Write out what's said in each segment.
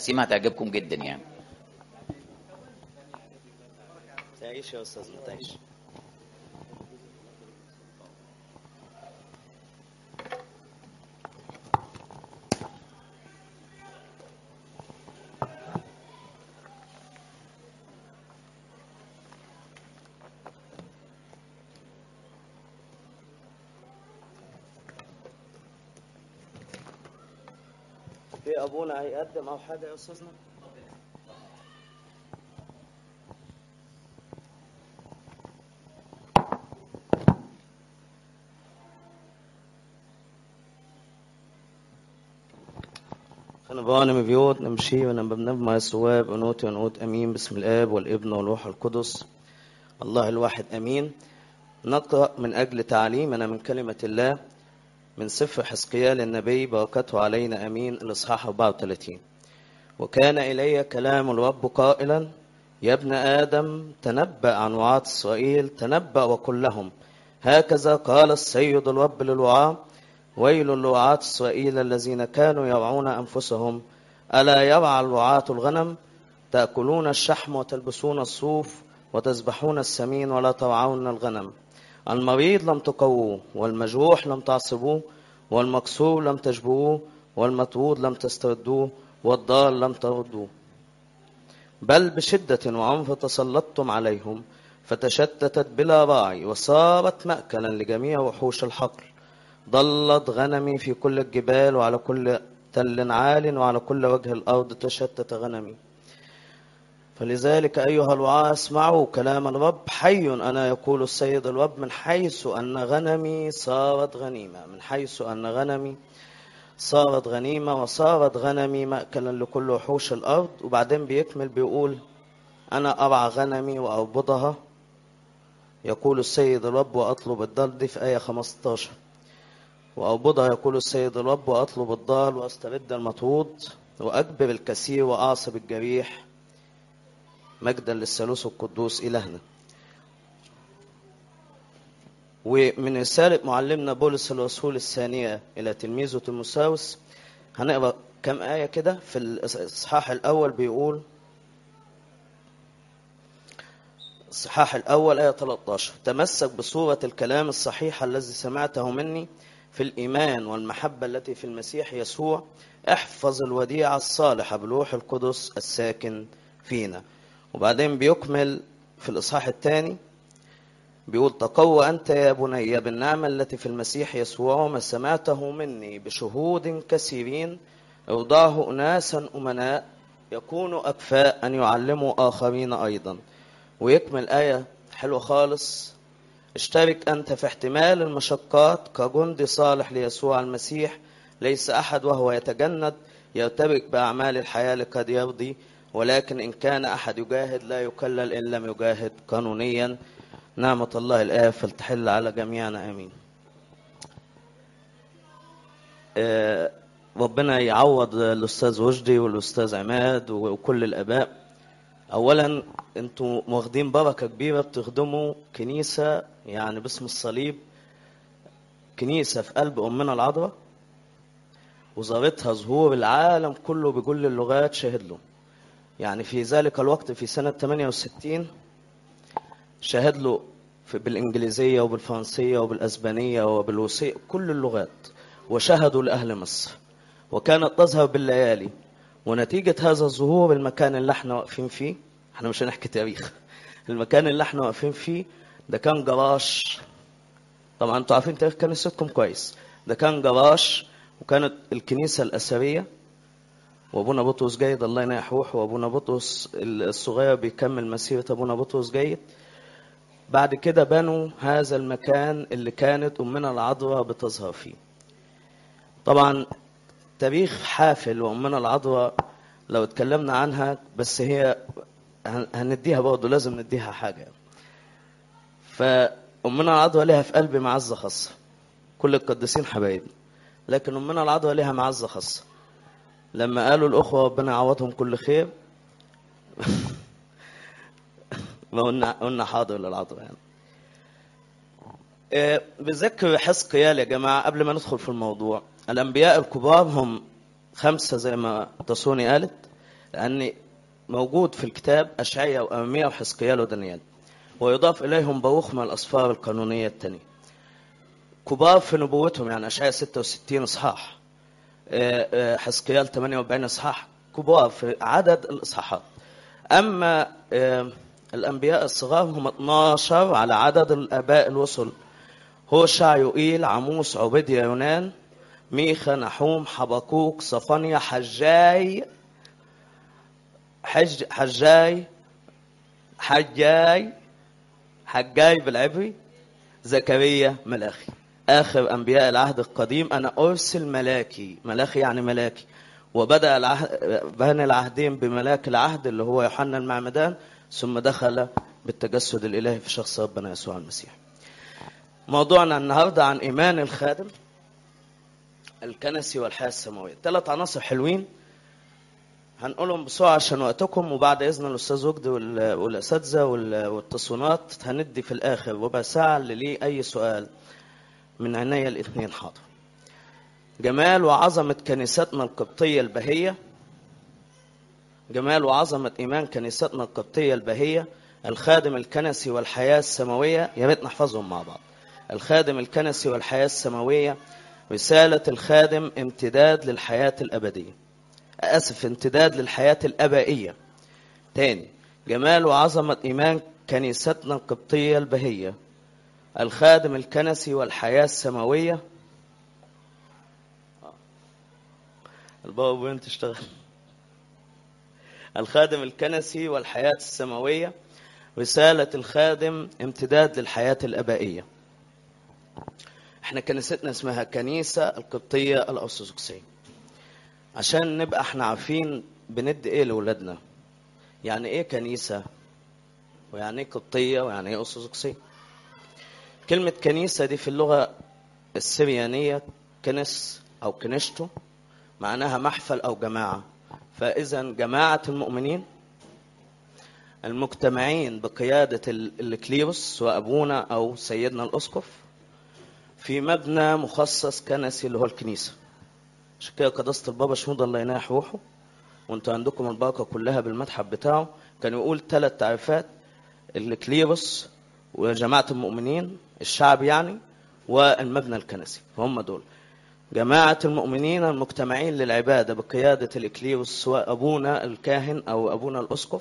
التقسيمه هتعجبكم جدا يعني تعيش يا استاذنا تعيش في ابونا هيقدم او حاجه يا استاذنا خنبان بيوت نمشي ونبنب ما الثواب ونوت ونوت امين بسم الاب والابن والروح القدس الله الواحد امين نقرا من اجل تعليمنا من كلمه الله من سفر حزقيال النبي بركته علينا امين الاصحاح 34 وكان الي كلام الرب قائلا يا ابن ادم تنبأ عن وعاة اسرائيل تنبأ وقل لهم هكذا قال السيد الرب للوعاة ويل لوعاة إسرائيل الذين كانوا يرعون أنفسهم ألا يرعى الوعاة الغنم تأكلون الشحم وتلبسون الصوف وتذبحون السمين ولا ترعون الغنم المريض لم تقووه والمجروح لم تعصبوه والمكسور لم تجبروه والمطرود لم تستردوه والضال لم تردوه بل بشدة وعنف تسلطتم عليهم فتشتتت بلا راعي وصارت مأكلا لجميع وحوش الحقل ضلت غنمي في كل الجبال وعلى كل تل عال وعلى كل وجه الأرض تشتت غنمي فلذلك أيها الوعاة اسمعوا كلام الرب حي أنا يقول السيد الرب من حيث أن غنمي صارت غنيمة من حيث أن غنمي صارت غنيمة وصارت غنمي مأكلا لكل وحوش الأرض وبعدين بيكمل بيقول أنا أرعى غنمي وأربضها يقول السيد الرب وأطلب الضال دي في آية 15 وأربضها يقول السيد الرب وأطلب الضال وأسترد المطرود وأجبر الكثير وأعصب الجريح مجدا للثالوث القدوس إلهنا ومن رسالة معلمنا بولس الرسول الثانية إلى تلميذه تيموثاوس هنقرأ كم آية كده في الإصحاح الأول بيقول الإصحاح الأول آية 13 تمسك بصورة الكلام الصحيح الذي سمعته مني في الإيمان والمحبة التي في المسيح يسوع احفظ الوديعة الصالحة بالروح القدس الساكن فينا وبعدين بيكمل في الإصحاح الثاني بيقول تقوى أنت يا بني بالنعمة التي في المسيح يسوع وما سمعته مني بشهود كثيرين ارضاه أناسا أمناء يكونوا أكفاء أن يعلموا آخرين أيضا ويكمل آية حلوة خالص اشترك أنت في احتمال المشقات كجندي صالح ليسوع المسيح ليس أحد وهو يتجند يرتبك بأعمال الحياة لقد يرضي ولكن إن كان أحد يجاهد لا يكلل إن لم يجاهد قانونيا نعمة الله الآب فلتحل على جميعنا آمين آه، ربنا يعوض الأستاذ وجدي والأستاذ عماد وكل الآباء أولا أنتوا واخدين بركة كبيرة بتخدموا كنيسة يعني باسم الصليب كنيسة في قلب أمنا العذراء وزارتها ظهور العالم كله بكل اللغات شهد له يعني في ذلك الوقت في سنة 68 شهد له في بالإنجليزية وبالفرنسية وبالأسبانية وبالوسيء كل اللغات وشهدوا لأهل مصر وكانت تظهر بالليالي ونتيجة هذا الظهور المكان اللي احنا واقفين فيه احنا مش هنحكي تاريخ المكان اللي احنا واقفين فيه ده كان جراش طبعا انتوا عارفين تاريخ كنيستكم كويس ده كان جراش وكانت الكنيسة الأثرية وابونا بطرس جيد الله ينيح روحه وابونا بطرس الصغير بيكمل مسيرة ابونا بطرس جيد بعد كده بنوا هذا المكان اللي كانت أمنا العذراء بتظهر فيه طبعا تاريخ حافل وأمنا العذراء لو اتكلمنا عنها بس هي هنديها برضه لازم نديها حاجة فأمنا العذراء لها في قلبي معزة خاصة كل القديسين حبايبنا لكن أمنا العذراء لها معزة خاصة لما قالوا الأخوة ربنا يعوضهم كل خير ما قلنا قلنا حاضر للعذراء يعني آه، بذكر حزقيال يا جماعة قبل ما ندخل في الموضوع الأنبياء الكبار هم خمسة زي ما تصوني قالت لأن موجود في الكتاب أشعية وأمامية وحزقيال ودانيال ويضاف إليهم باروخ من الأسفار القانونية التانية كبار في نبوتهم يعني أشعية 66 إصحاح آه، آه، حزقيال 48 إصحاح كبار في عدد الإصحاحات أما آه، الأنبياء الصغار هم 12 على عدد الآباء الوصل هوشع يوئيل عموس عبيديا يونان ميخا نحوم حبقوق صفانيا حجاي حج حجاي حجاي حجاي بالعبري زكريا ملاخي آخر أنبياء العهد القديم أنا أرسل ملاكي ملاخي يعني ملاكي وبدأ العهد بين العهدين بملاك العهد اللي هو يوحنا المعمدان ثم دخل بالتجسد الإلهي في شخص ربنا يسوع المسيح موضوعنا النهاردة عن إيمان الخادم الكنسي والحياة السماوية ثلاث عناصر حلوين هنقولهم بسرعة عشان وقتكم وبعد إذن الأستاذ وجدي وال- والأساتذة وال- والتصوينات هندي في الآخر ربع ساعة اللي ليه أي سؤال من عينيا الاثنين حاضر جمال وعظمة كنيستنا القبطية البهية جمال وعظمة إيمان كنيستنا القبطية البهية الخادم الكنسي والحياة السماوية يا ريت نحفظهم مع بعض الخادم الكنسي والحياة السماوية رسالة الخادم امتداد للحياة الأبدية آسف امتداد للحياة الأبائية تاني جمال وعظمة إيمان كنيستنا القبطية البهية الخادم الكنسي والحياة السماوية البابا وين تشتغل الخادم الكنسي والحياة السماوية رسالة الخادم امتداد للحياة الأبائية احنا كنيستنا اسمها كنيسة القبطية الأرثوذكسية عشان نبقى احنا عارفين بندي ايه لأولادنا يعني ايه كنيسة ويعني ايه قبطية ويعني ايه أرثوذكسية كلمة كنيسة دي في اللغة السريانية كنس أو كنشتو معناها محفل أو جماعة فإذا جماعة المؤمنين المجتمعين بقيادة ال- الكليروس سواء أبونا أو سيدنا الأسقف في مبنى مخصص كنسي اللي هو الكنيسة عشان كده قداسة البابا شنود الله يناح روحه وانتوا عندكم البركة كلها بالمتحف بتاعه كان يقول ثلاث تعريفات الكليروس وجماعة المؤمنين الشعب يعني والمبنى الكنسي هم دول جماعة المؤمنين المجتمعين للعبادة بقيادة الإكليروس سواء أبونا الكاهن أو أبونا الأسقف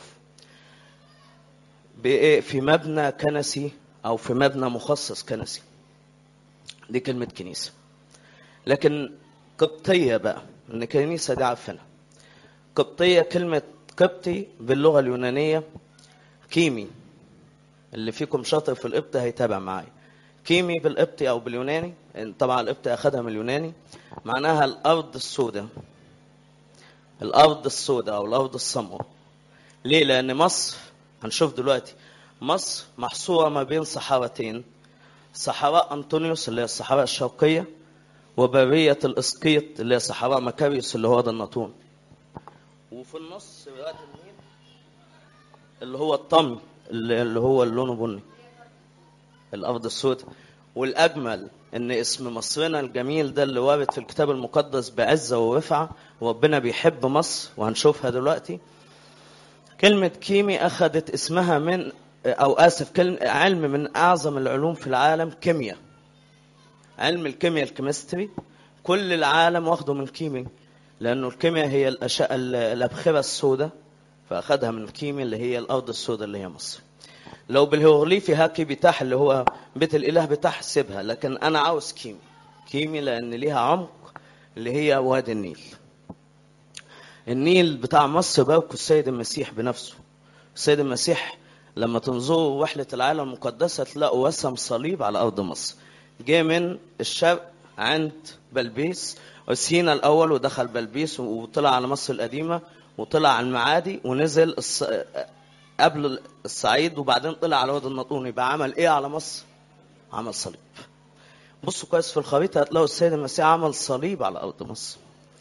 بإيه؟ في مبنى كنسي أو في مبنى مخصص كنسي دي كلمة كنيسة لكن قبطية بقى إن كنيسة دي عارفينها قبطية كلمة قبطي باللغة اليونانية كيمي اللي فيكم شاطر في القبط هيتابع معايا كيمي بالقبطي او باليوناني طبعا القبطي اخذها من اليوناني معناها الارض السوداء الارض السوداء او الارض السمراء ليه لان مصر هنشوف دلوقتي مصر محصوره ما بين صحراءين صحراء انطونيوس اللي هي الصحراء الشرقيه وبريه الاسقيط اللي هي صحراء مكاريوس اللي هو ده الناطون وفي النص وادي النيل اللي هو الطمي اللي اللي هو لونه بني الارض السوداء والاجمل ان اسم مصرنا الجميل ده اللي وارد في الكتاب المقدس بعزه ورفعه وربنا بيحب مصر وهنشوفها دلوقتي كلمه كيمي اخذت اسمها من او اسف كلمه علم من اعظم العلوم في العالم كيمياء علم الكيمياء الكيمستري كل العالم واخده من كيمي لانه الكيمياء هي الاشياء الابخره السوداء فاخذها من كيمي اللي هي الارض السوداء اللي هي مصر لو بالهيروغليفي هاكي بتاح اللي هو بيت الاله بتاح سيبها لكن انا عاوز كيمي كيمي لان ليها عمق اللي هي وادي النيل النيل بتاع مصر باركه السيد المسيح بنفسه السيد المسيح لما تنظروا رحلة العالم المقدسة تلاقوا وسم صليب على أرض مصر جه من الشرق عند بلبيس سينا الأول ودخل بلبيس وطلع على مصر القديمة وطلع على المعادي ونزل الص... قبل الصعيد وبعدين طلع على وادي النطون يبقى عمل ايه على مصر؟ عمل صليب. بصوا كويس في الخريطه هتلاقوا السيد المسيح عمل صليب على ارض مصر.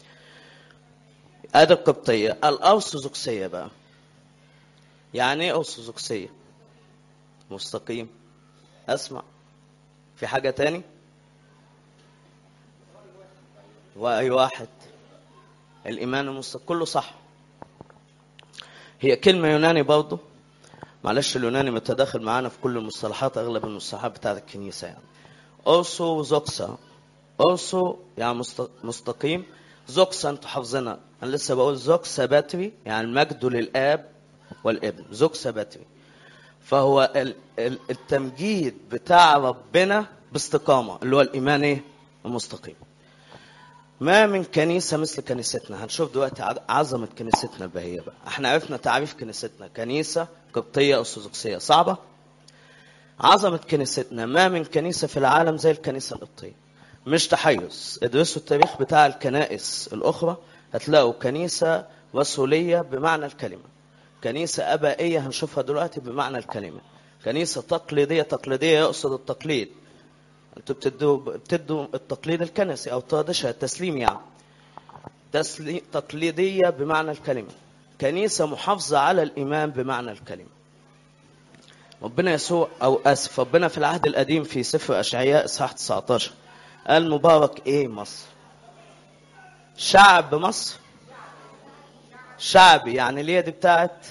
ادي القبطيه، الارثوذكسيه بقى. يعني ايه ارثوذكسيه؟ مستقيم. اسمع. في حاجه تاني؟ واي واحد الايمان المستقيم كله صح. هي كلمة يوناني برضه معلش اليوناني متداخل معانا في كل المصطلحات أغلب المصطلحات بتاعت الكنيسة يعني أوسو زوكسا أوسو يعني مست- مستقيم زوكسا انتوا حافظينها أنا لسه بقول زوكسا باتري يعني المجد للآب والابن زوكسا باتري فهو ال- ال- التمجيد بتاع ربنا باستقامة اللي هو الإيمان إيه؟ المستقيم ما من كنيسة مثل كنيستنا هنشوف دلوقتي عظ- عظمة كنيستنا البهية بقى احنا عرفنا تعريف كنيستنا كنيسة قبطية أرثوذكسية صعبة عظمة كنيستنا ما من كنيسة في العالم زي الكنيسة القبطية مش تحيز ادرسوا التاريخ بتاع الكنائس الأخرى هتلاقوا كنيسة رسولية بمعنى الكلمة كنيسة أبائية هنشوفها دلوقتي بمعنى الكلمة كنيسة تقليدية تقليدية يقصد التقليد انتوا بتدوا بتدوا التقليد الكنسي او التراديشن التسليم يعني تسلي... تقليديه بمعنى الكلمه كنيسه محافظه على الايمان بمعنى الكلمه ربنا يسوع او اسف ربنا في العهد القديم في سفر اشعياء اصحاح 19 قال مبارك ايه مصر شعب مصر شعبي يعني ليه دي بتاعت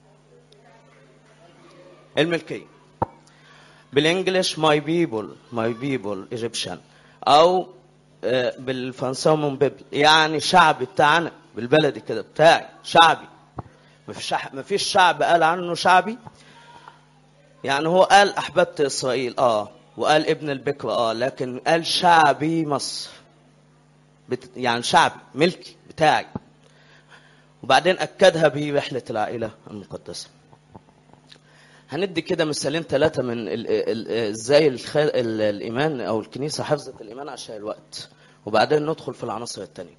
الملكيه بالانجلش ماي بيبل ماي بيبل ايجيبشن او آه، بالفرنساوي من بيبل يعني شعبي بتاعنا بالبلدي كده بتاعي شعبي مفيش مفيش شعب قال عنه شعبي يعني هو قال احببت اسرائيل اه وقال ابن البكر اه لكن قال شعبي مصر بت... يعني شعبي ملكي بتاعي وبعدين اكدها برحله العائله المقدسه هندي كده مثالين ثلاثة من ال- ال- ازاي الخ- ال- الإيمان أو الكنيسة حفظت الإيمان عشان الوقت وبعدين ندخل في العناصر التانية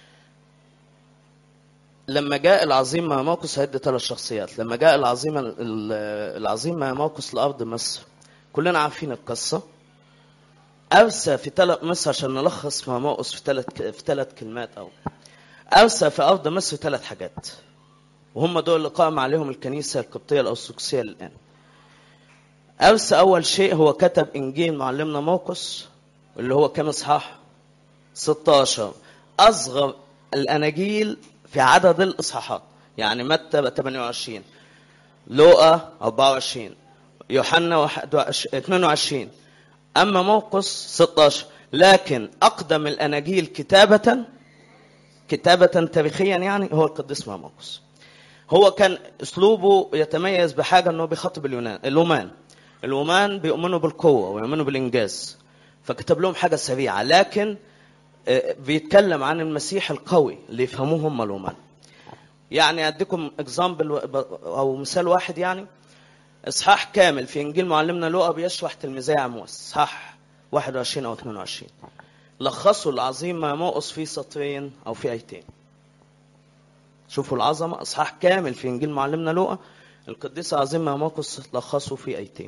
لما جاء العظيم ماموكس هيدي ثلاث شخصيات لما جاء العظيم ال- العظيم ماموكس لأرض مصر كلنا عارفين القصة أرسى في ثلاث مصر عشان نلخص ماموكس في ثلاث في ثلاث كلمات أو أرسى في أرض مصر ثلاث حاجات وهم دول اللي قام عليهم الكنيسة القبطية الأرثوذكسية الآن. أرسى أول شيء هو كتب إنجيل معلمنا موقس اللي هو كام إصحاح؟ 16 أصغر الأناجيل في عدد الإصحاحات يعني متى 28 لوقا 24 يوحنا 21 22 أما موقس 16 لكن أقدم الأناجيل كتابة كتابة تاريخيا يعني هو القديس مارموس هو كان اسلوبه يتميز بحاجه انه بيخاطب اليونان الرومان الرومان بيؤمنوا بالقوه ويؤمنوا بالانجاز فكتب لهم حاجه سريعه لكن آه، بيتكلم عن المسيح القوي اللي يفهموه هم الرومان يعني اديكم اكزامبل او مثال واحد يعني اصحاح كامل في انجيل معلمنا لوقا بيشرح تلميذي عموس اصحاح 21 او 22 لخصوا العظيم ماموس في سطرين او في ايتين شوفوا العظمه اصحاح كامل في انجيل معلمنا لوقا القديس العظيم ماموكس لخصه في ايتين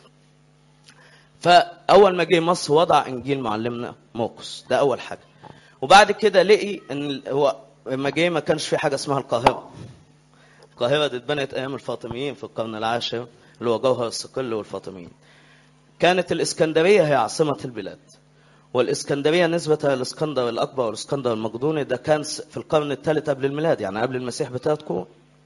فاول ما جه مصر وضع انجيل معلمنا موكس ده اول حاجه وبعد كده لقي ان ال- هو لما جه ما كانش في حاجه اسمها القاهره القاهره دي اتبنت ايام الفاطميين في القرن العاشر اللي هو جوهر الصقل والفاطميين كانت الاسكندريه هي عاصمه البلاد والاسكندريه نسبه للاسكندر الاكبر والاسكندر المقدوني ده كان س- في القرن الثالث قبل الميلاد يعني قبل المسيح بثلاث قرون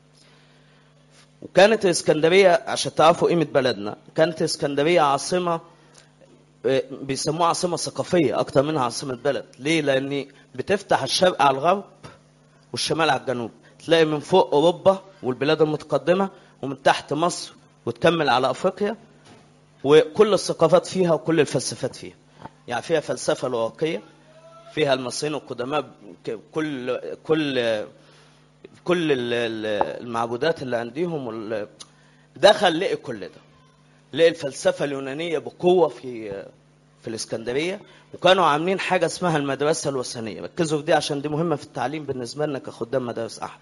وكانت الاسكندريه عشان تعرفوا قيمه بلدنا كانت الاسكندريه عاصمه آه، بيسموها عاصمه ثقافيه اكتر منها عاصمه بلد ليه لان بتفتح الشرق على الغرب والشمال على الجنوب تلاقي من فوق اوروبا والبلاد المتقدمه ومن تحت مصر وتكمل على افريقيا وكل الثقافات فيها وكل الفلسفات فيها يعني فيها فلسفه لواقيه فيها المصريين القدماء ك- كل كل كل ال- ال- المعبودات اللي عندهم وال- دخل لقي كل ده لقي الفلسفه اليونانيه بقوه في في الاسكندريه وكانوا عاملين حاجه اسمها المدرسه الوثنيه ركزوا في دي عشان دي مهمه في التعليم بالنسبه لنا كخدام مدارس احد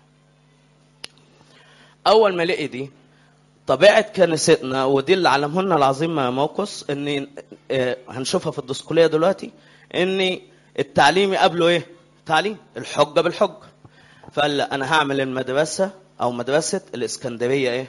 اول ما لقي دي طبيعه كنيستنا ودي اللي علمه لنا العظيم موقس ان آه، هنشوفها في الدسقليه دلوقتي ان التعليم يقابله ايه؟ تعليم الحجه بالحجه فقال لا انا هعمل المدرسه او مدرسه الاسكندريه ايه؟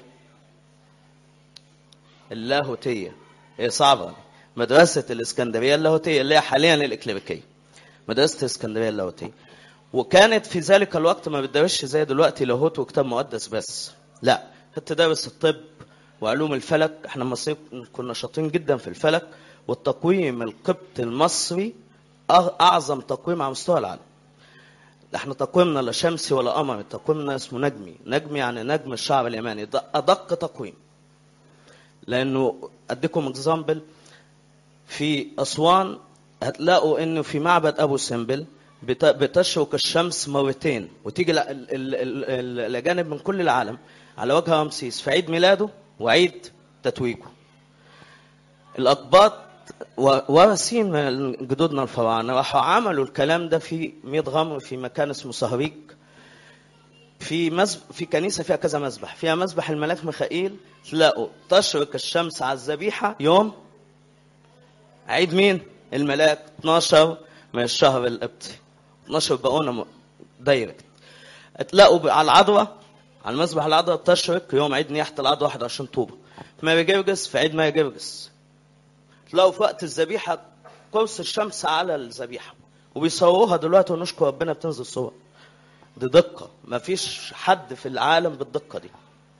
اللاهوتيه هي صعبه مدرسه الاسكندريه اللاهوتيه اللي هي حاليا الاكليريكيه مدرسه الاسكندريه اللاهوتيه وكانت في ذلك الوقت ما بتدرسش زي دلوقتي لاهوت وكتاب مقدس بس لا انت دارس الطب وعلوم الفلك احنا المصريين كنا شاطرين جدا في الفلك والتقويم القبطي المصري أع- اعظم تقويم على مستوى العالم احنا تقويمنا لا شمسي ولا قمري تقويمنا اسمه نجمي نجمي يعني نجم الشعب اليماني ده ادق تقويم لانه اديكم اكزامبل في اسوان هتلاقوا انه في معبد ابو سمبل بت- بتشرق الشمس مرتين وتيجي ال- ال- ال- ال- الاجانب من كل العالم على وجه رمسيس في عيد ميلاده وعيد تتويجه الاقباط و- وارثين من جدودنا الفراعنه راحوا عملوا الكلام ده في ميت غمر في مكان اسمه صهريج في مزب... في كنيسه فيها كذا مذبح فيها مذبح الملاك ميخائيل تلاقوا تشرق الشمس على الذبيحه يوم عيد مين الملاك 12 من الشهر القبطي 12 بقونا م- دايركت تلاقوا ب- على العذراء على المذبح العذراء تشرق يوم عيد نياحه العذراء 21 طوبه في ماري جرجس في عيد ماري جرجس تلاقوا في وقت الذبيحه قرص الشمس على الذبيحه وبيصوروها دلوقتي ونشكر ربنا بتنزل صور دي دقه ما فيش حد في العالم بالدقه دي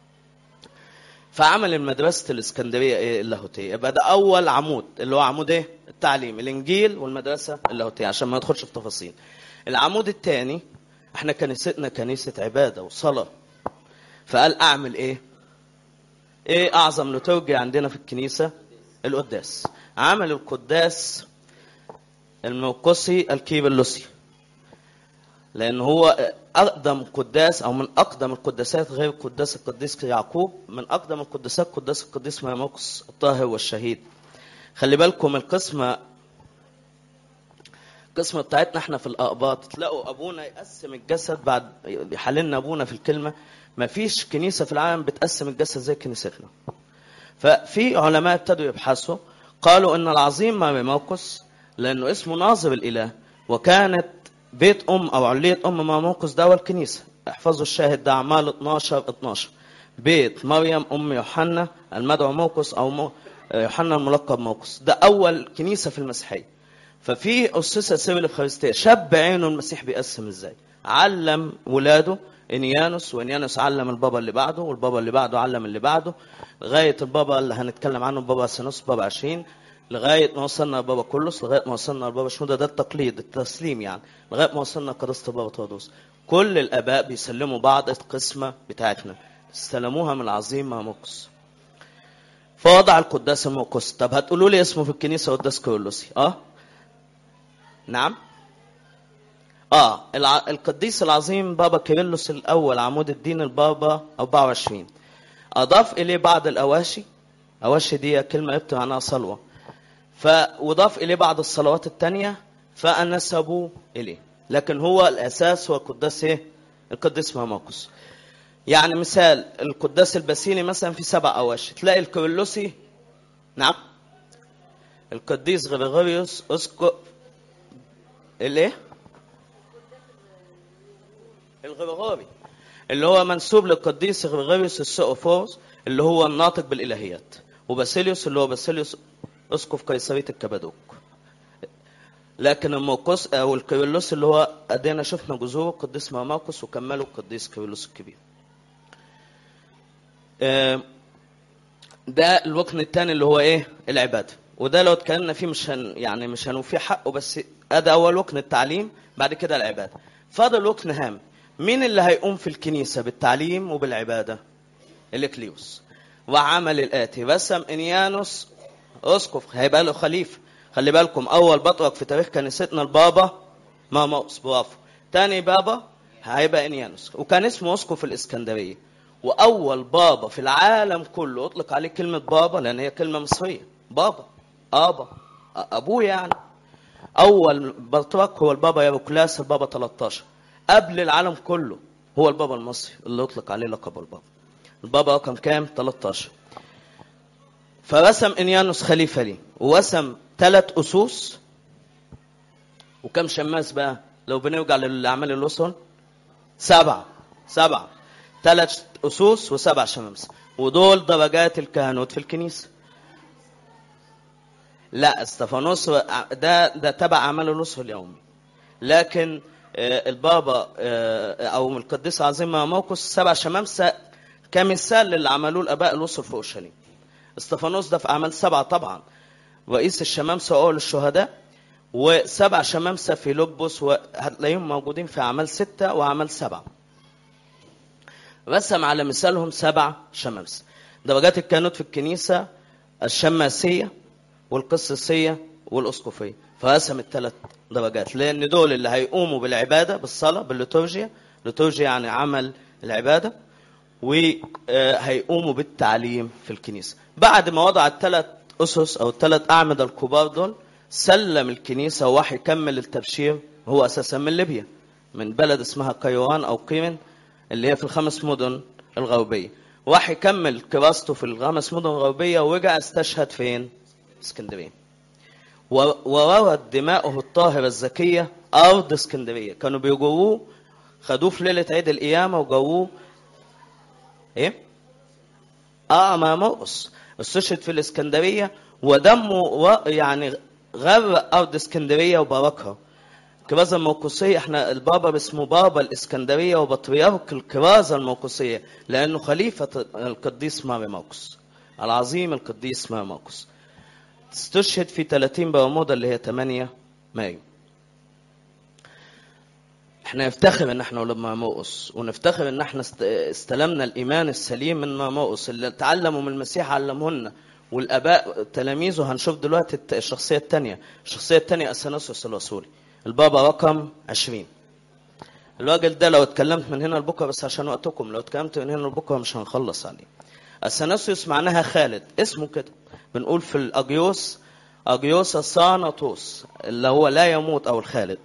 فعمل مدرسة الإسكندرية إيه اللاهوتية يبقى ده أول عمود اللي هو عمود إيه؟ التعليم الإنجيل والمدرسة اللاهوتية عشان ما ندخلش في تفاصيل. العمود الثاني إحنا كنيستنا كنيسة عبادة وصلاة. فقال أعمل إيه؟ إيه أعظم لتوجي عندنا في الكنيسة؟ القداس. عمل القداس الموقسي الكيبلوسي. لان هو اقدم قداس او من اقدم القداسات غير قداس القديس يعقوب من اقدم القداسات قداس القديس مرموقس الطاهر والشهيد خلي بالكم القسمه القسمه بتاعتنا احنا في الاقباط تلاقوا ابونا يقسم الجسد بعد يحللنا ابونا في الكلمه ما فيش كنيسه في العالم بتقسم الجسد زي كنيستنا ففي علماء ابتدوا يبحثوا قالوا ان العظيم مرموقس لانه اسمه ناظر الاله وكانت بيت ام او عليه ام مرموقس ده هو الكنيسه احفظوا الشاهد ده اعمال 12 12 بيت مريم ام يوحنا المدعو موقس او مو يوحنا الملقب موقس ده اول كنيسه في المسيحيه ففي اسست سر الافخارستيه شاب عينه المسيح بيقسم ازاي علم ولاده انيانوس وانيانوس علم البابا اللي بعده والبابا اللي بعده علم اللي بعده لغايه البابا اللي هنتكلم عنه البابا سينوس بابا 20 لغايه ما وصلنا لبابا كلس لغايه ما وصلنا لبابا شنودة ده التقليد التسليم يعني لغايه ما وصلنا لقداسه البابا تودوس كل الاباء بيسلموا بعض القسمه بتاعتنا استلموها من العظيم ماموكس فوضع القداس الموقس طب هتقولوا لي اسمه في الكنيسه قداس كيرلسي اه نعم اه الع... القديس العظيم بابا كيرلس الاول عمود الدين البابا 24 اضاف اليه بعض الاواشي اواشي دي كلمه يبطل معناها صلوه فاضاف اليه بعض الصلوات الثانيه فانسبوا اليه لكن هو الاساس هو القداس ايه القديس ماموكس يعني مثال القداس الباسيلي مثلا في سبع اواشي تلاقي الكيرلسي نعم القديس غريغوريوس اسكو الايه الغريغوري اللي هو منسوب للقديس غريغوريوس السؤفوس اللي هو الناطق بالالهيات وباسيليوس اللي هو باسيليوس اسقف قيصريه الكبادوك لكن الموقس او الكيرلس اللي هو ادينا شفنا جذوره القديس ماماكوس وكمله القديس كيرلس الكبير آه، ده الركن الثاني اللي هو ايه العباده وده لو اتكلمنا فيه مش هن يعني مش هنوفيه حقه بس ادي اول ركن التعليم بعد كده العباده فاضل ركن هام مين اللي هيقوم في الكنيسه بالتعليم وبالعباده الاكليوس وعمل الاتي رسم انيانوس اسقف هيبقى له خليفه خلي بالكم اول بطرك في تاريخ كنيستنا البابا ماموس برافو تاني بابا هيبقى انيانوس وكان اسمه اسقف الاسكندريه واول بابا في العالم كله اطلق عليه كلمه بابا لان هي كلمه مصريه بابا ابا ابوه يعني اول بطرك هو البابا يابوكلاس البابا 13 قبل العالم كله هو البابا المصري اللي اطلق عليه لقب البابا البابا رقم كام 13 فرسم انيانوس خليفه ليه ورسم ثلاث اسوس وكم شماس بقى لو بنرجع للاعمال الرسل سبعه سبعه ثلاث اسوس وسبع شمامسه ودول درجات الكهنوت في الكنيسه لا استفانوس ده ده تبع اعمال الرسل اليومي لكن آه، البابا آه، او القديس العظيم موقس سبع شمامسه كمثال للي عملوه الاباء الرسل في اورشليم استفانوس ده في اعمال سبعه طبعا رئيس الشمامسه واول الشهداء وسبع شمامسه في لبس وهتلاقيهم موجودين في اعمال سته واعمال سبعه رسم على مثالهم سبع شمامسه درجات الكهنوت في الكنيسه الشماسيه والقسيسيه والاسقفيه فرسم الثلاث درجات لان دول اللي هيقوموا بالعباده بالصلاه بالليتورجيا ليتورجيا يعني عمل العباده وهيقوموا بالتعليم في الكنيسه بعد ما وضع الثلاث اسس او الثلاث اعمده الكبار دول سلم الكنيسه وراح يكمل التبشير هو اساسا من ليبيا من بلد اسمها قيروان او قيمن اللي هي في الخمس مدن الغربيه راح يكمل كراسته في الخمس مدن الغربيه ورجع استشهد فين؟ اسكندريه وورد دماؤه الطاهره الزكيه ارض اسكندريه كانوا بيجروه خدوه في ليله عيد القيامه وجروه ايه؟ اه ما مرقص استشهد في الاسكندريه ودمه و... يعني غرق ارض اسكندريه وباركها الكرازة الموقوسية احنا البابا اسمه بابا الاسكندرية وبطريرك الكرازة الموقوسية لأنه خليفة القديس ماري موقس العظيم القديس ماري موقس استشهد في 30 برمودا اللي هي 8 مايو احنا نفتخر ان احنا ولاد مرموقس ونفتخر ان احنا استلمنا الايمان السليم من مرموقس اللي تعلموا من المسيح علمهن والاباء تلاميذه هنشوف دلوقتي الشخصيه الثانيه الشخصيه الثانيه اثناسيوس الرسولي البابا رقم 20 الراجل ده لو اتكلمت من هنا لبكره بس عشان وقتكم لو اتكلمت من هنا لبكره مش هنخلص عليه اثناسيوس معناها خالد اسمه كده بنقول في الاجيوس اجيوس ساناتوس اللي هو لا يموت او الخالد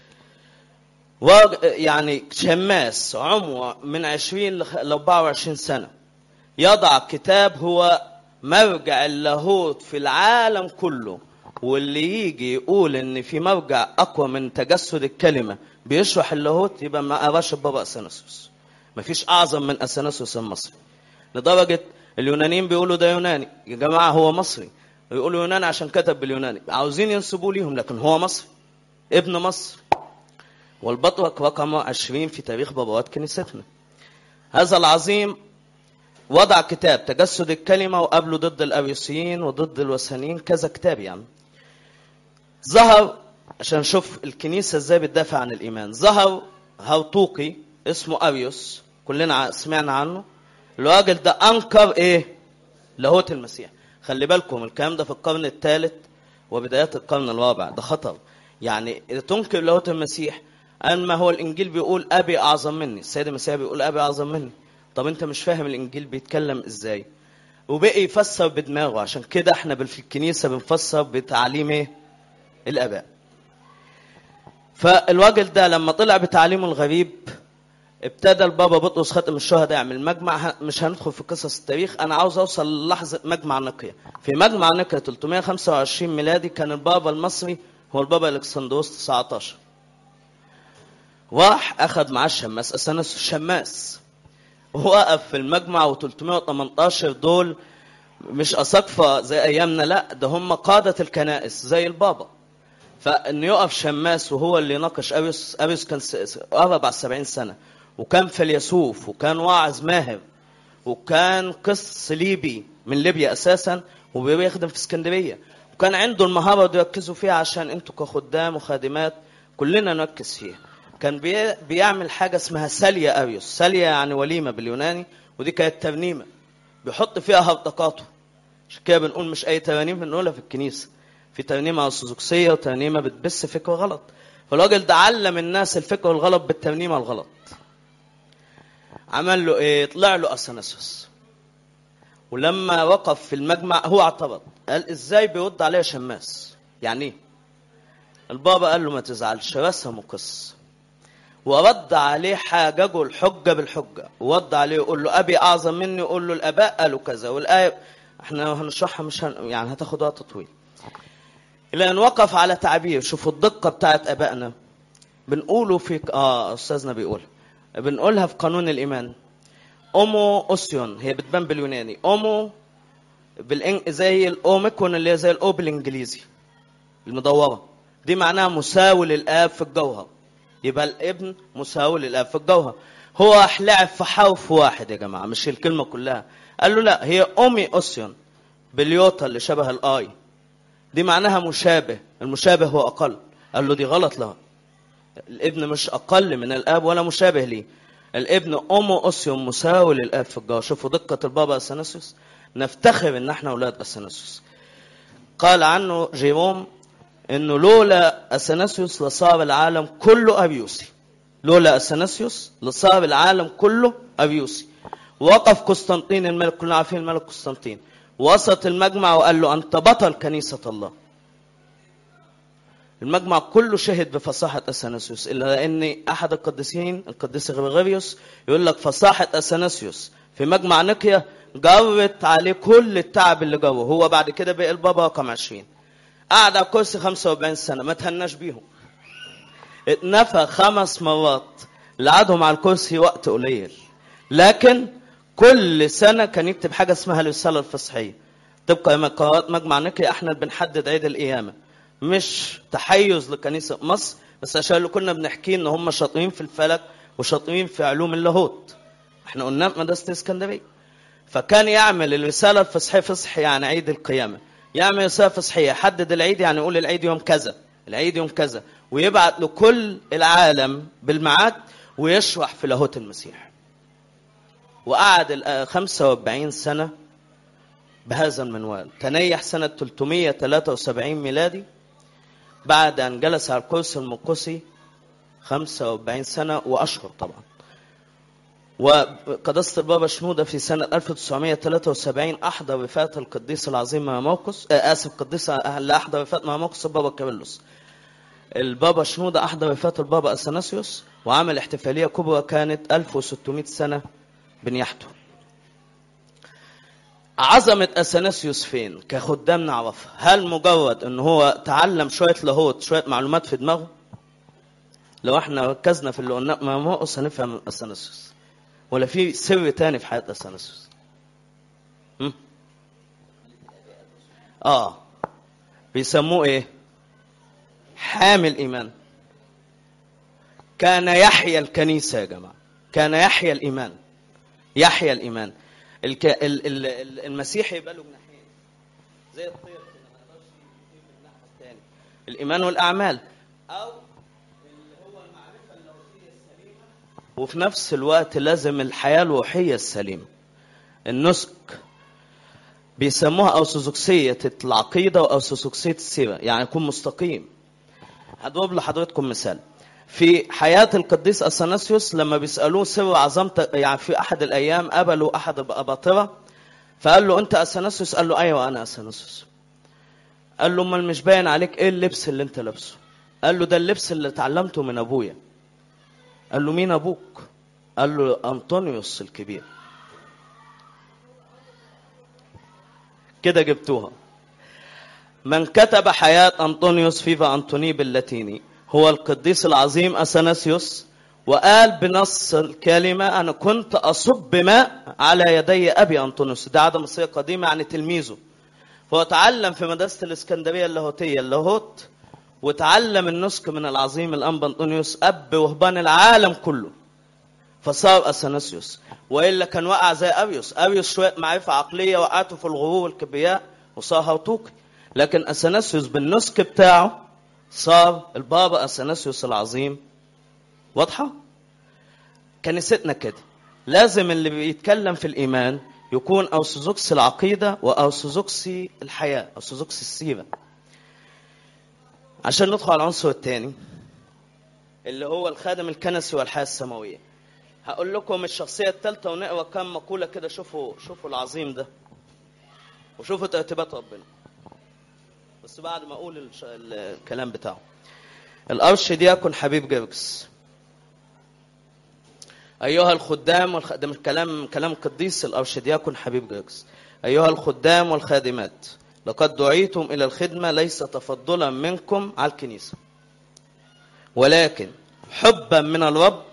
يعني شماس عمره من 20 ل 24 سنه يضع كتاب هو مرجع اللاهوت في العالم كله واللي يجي يقول ان في مرجع اقوى من تجسد الكلمه بيشرح اللاهوت يبقى ما قراش البابا اثناسيوس مفيش اعظم من اثناسيوس المصري لدرجه اليونانيين بيقولوا ده يوناني يا جماعه هو مصري يقولوا يوناني عشان كتب باليوناني عاوزين ينسبوا ليهم لكن هو مصري ابن مصر والبطرك رقم 20 في تاريخ بابوات كنيستنا هذا العظيم وضع كتاب تجسد الكلمة وقابله ضد الأريوسيين وضد الوثنيين كذا كتاب يعني ظهر عشان نشوف الكنيسة ازاي بتدافع عن الإيمان ظهر هرطوقي اسمه أريوس كلنا سمعنا عنه الراجل ده أنكر إيه لاهوت المسيح خلي بالكم الكلام ده في القرن الثالث وبدايات القرن الرابع ده خطر يعني تنكر لاهوت المسيح أما هو الإنجيل بيقول أبي أعظم مني السيد المسيح بيقول أبي أعظم مني طب أنت مش فاهم الإنجيل بيتكلم إزاي وبقي يفسر بدماغه عشان كده احنا في الكنيسة بنفسر بتعليم ايه الآباء فالراجل ده لما طلع بتعليمه الغريب ابتدى البابا بطرس خاتم الشهداء يعمل مجمع مش هندخل في قصص التاريخ انا عاوز اوصل للحظه مجمع نقيه في مجمع نقيه 325 ميلادي كان البابا المصري هو البابا الكسندروس 19 راح اخذ معاه الشماس اثناس الشماس وقف في المجمع و318 دول مش اساقفه زي ايامنا لا ده هم قاده الكنائس زي البابا فانه يقف شماس وهو اللي ناقش ابيوس ابيوس كان قرب على 70 سنه وكان فيلسوف وكان واعظ ماهر وكان قس ليبي من ليبيا اساسا وبيخدم في اسكندريه وكان عنده المهاره دي يركزوا فيها عشان انتوا كخدام وخادمات كلنا نركز فيها كان بي... بيعمل حاجه اسمها ساليا اريوس ساليا يعني وليمه باليوناني ودي كانت ترنيمه بيحط فيها هرطقاته عشان كده بنقول مش اي ترانيم بنقولها في الكنيسه في ترنيمه ارثوذكسيه وترنيمه بتبث فكر غلط فالراجل ده علم الناس الفكر الغلط بالترنيمه الغلط عمل له ايه طلع له اثناسيوس ولما وقف في المجمع هو اعترض قال ازاي بيرد عليا شماس يعني ايه البابا قال له ما تزعلش رسم قص ورد عليه حاججه الحجه بالحجه ورد عليه يقول له ابي اعظم مني يقول له الاباء قالوا كذا والايه احنا هنشرحها مش هن... يعني هتاخد وقت طويل الى ان وقف على تعبير شوفوا الدقه بتاعت ابائنا بنقوله في اه استاذنا بيقول بنقولها في قانون الايمان اومو اوسيون هي بتبان باليوناني اومو بالإن... زي الاوميكون اللي هي زي الاو بالانجليزي المدوره دي معناها مساوي للاب في الجوهر يبقى الابن مساوي للاب في الجوهر هو لعب في حوف واحد يا جماعه مش الكلمه كلها قال له لا هي اومي اوسيون باليوتا اللي شبه الاي دي معناها مشابه المشابه هو اقل قال له دي غلط لها الابن مش اقل من الاب ولا مشابه ليه الابن اومو اوسيون مساوي للاب في الجوهر شوفوا دقه البابا اثناسيوس نفتخر ان احنا اولاد اثناسيوس قال عنه جيروم انه لولا اثناسيوس لصار العالم كله ابيوسي لولا اثناسيوس لصار العالم كله ابيوسي وقف قسطنطين الملك كلنا عارفين الملك قسطنطين وسط المجمع وقال له انت بطل كنيسه الله المجمع كله شهد بفصاحة أثناسيوس إلا أن أحد القديسين القديس غريغوريوس يقول لك فصاحة أثناسيوس في مجمع نقيا جرت عليه كل التعب اللي جوه هو بعد كده بقى البابا رقم 20 قعد على الكرسي 45 سنة ما تهناش بيهم اتنفى خمس مرات لقعدهم على الكرسي وقت قليل لكن كل سنة كان يكتب حاجة اسمها الرسالة الفصحية تبقى قرارات مجمع نقيا احنا بنحدد عيد القيامة مش تحيز لكنيسة مصر بس عشان اللي كنا بنحكيه ان هم شاطرين في الفلك وشاطرين في علوم اللاهوت احنا قلنا في مدرسة اسكندرية فكان يعمل الرسالة الفصحية فصح يعني عيد القيامة يعمل رسالة فصحية يحدد العيد يعني يقول العيد يوم كذا العيد يوم كذا ويبعت لكل العالم بالميعاد ويشرح في لاهوت المسيح وقعد 45 سنة بهذا المنوال تنيح سنة 373 ميلادي بعد أن جلس على الكرسي المقدسي 45 سنة وأشهر طبعا وقداسة البابا شنودة في سنة 1973 أحضر وفاة القديس العظيم ماموكس آه آسف القديس اللي أحضر وفاة ماموكس البابا كابيلوس البابا شنودة أحضر وفاة البابا أثناسيوس وعمل احتفالية كبرى كانت 1600 سنة بنياحته عظمة أثناسيوس فين كخدام نعرفها هل مجرد ان هو تعلم شوية لاهوت شوية معلومات في دماغه لو احنا ركزنا في اللي قلناه ماموس هنفهم أثناسيوس ولا في سر تاني في حياة أثناسيوس اه بيسموه ايه حامل ايمان كان يحيا الكنيسة يا جماعة كان يحيا الإيمان يحيا الإيمان الك... ال... ال... المسيح يبقى له جناحين زي الطير كده ما يقدرش يطير في الناحية الثانية الإيمان والأعمال أو اللي هو المعرفة اللاهوتية السليمة وفي نفس الوقت لازم الحياة الروحية السليمة النسك بيسموها أرثوذكسية العقيدة وأرثوذكسية السيرة يعني يكون مستقيم هضرب لحضرتكم مثال في حياة القديس أثناسيوس لما بيسألوه سر عظمتك يعني في أحد الأيام قابلوا أحد الأباطرة فقال له أنت أثناسيوس قال له أيوة أنا أثناسيوس قال له أمال مش باين عليك إيه اللبس اللي أنت لابسه قال له ده اللبس اللي اتعلمته من أبويا قال له مين أبوك قال له أنطونيوس الكبير كده جبتوها من كتب حياة أنطونيوس فيفا أنطوني باللاتيني هو القديس العظيم أثناسيوس وقال بنص الكلمة أنا كنت أصب ماء على يدي أبي أنطونيوس ده عادة مصرية قديمة يعني تلميذه فهو تعلم في مدرسة الإسكندرية اللاهوتية اللاهوت وتعلم النسك من العظيم الأنبا أنطونيوس أب وهبان العالم كله فصار أثناسيوس وإلا كان وقع زي أبيوس أبيوس شوية معرفة عقلية وقعته في الغرور والكبرياء وصار هوتوكي لكن أثناسيوس بالنسك بتاعه صار البابا أثناسيوس العظيم واضحة؟ كنيستنا كده لازم اللي بيتكلم في الإيمان يكون أرثوذكسي العقيدة وأرثوذكسي الحياة أرثوذكسي السيرة عشان ندخل على العنصر الثاني اللي هو الخادم الكنسي والحياة السماوية هقول لكم الشخصية الثالثة ونقرا كم مقولة كده شوفوا شوفوا العظيم ده وشوفوا ترتيبات ربنا بس بعد ما اقول الش... الكلام بتاعه الارشدياكون حبيب جرجس ايها الخدام والخدم الكلام كلام قديس الارشدياكون حبيب جرجس ايها الخدام والخادمات لقد دعيتم الى الخدمه ليس تفضلا منكم على الكنيسه ولكن حبا من الرب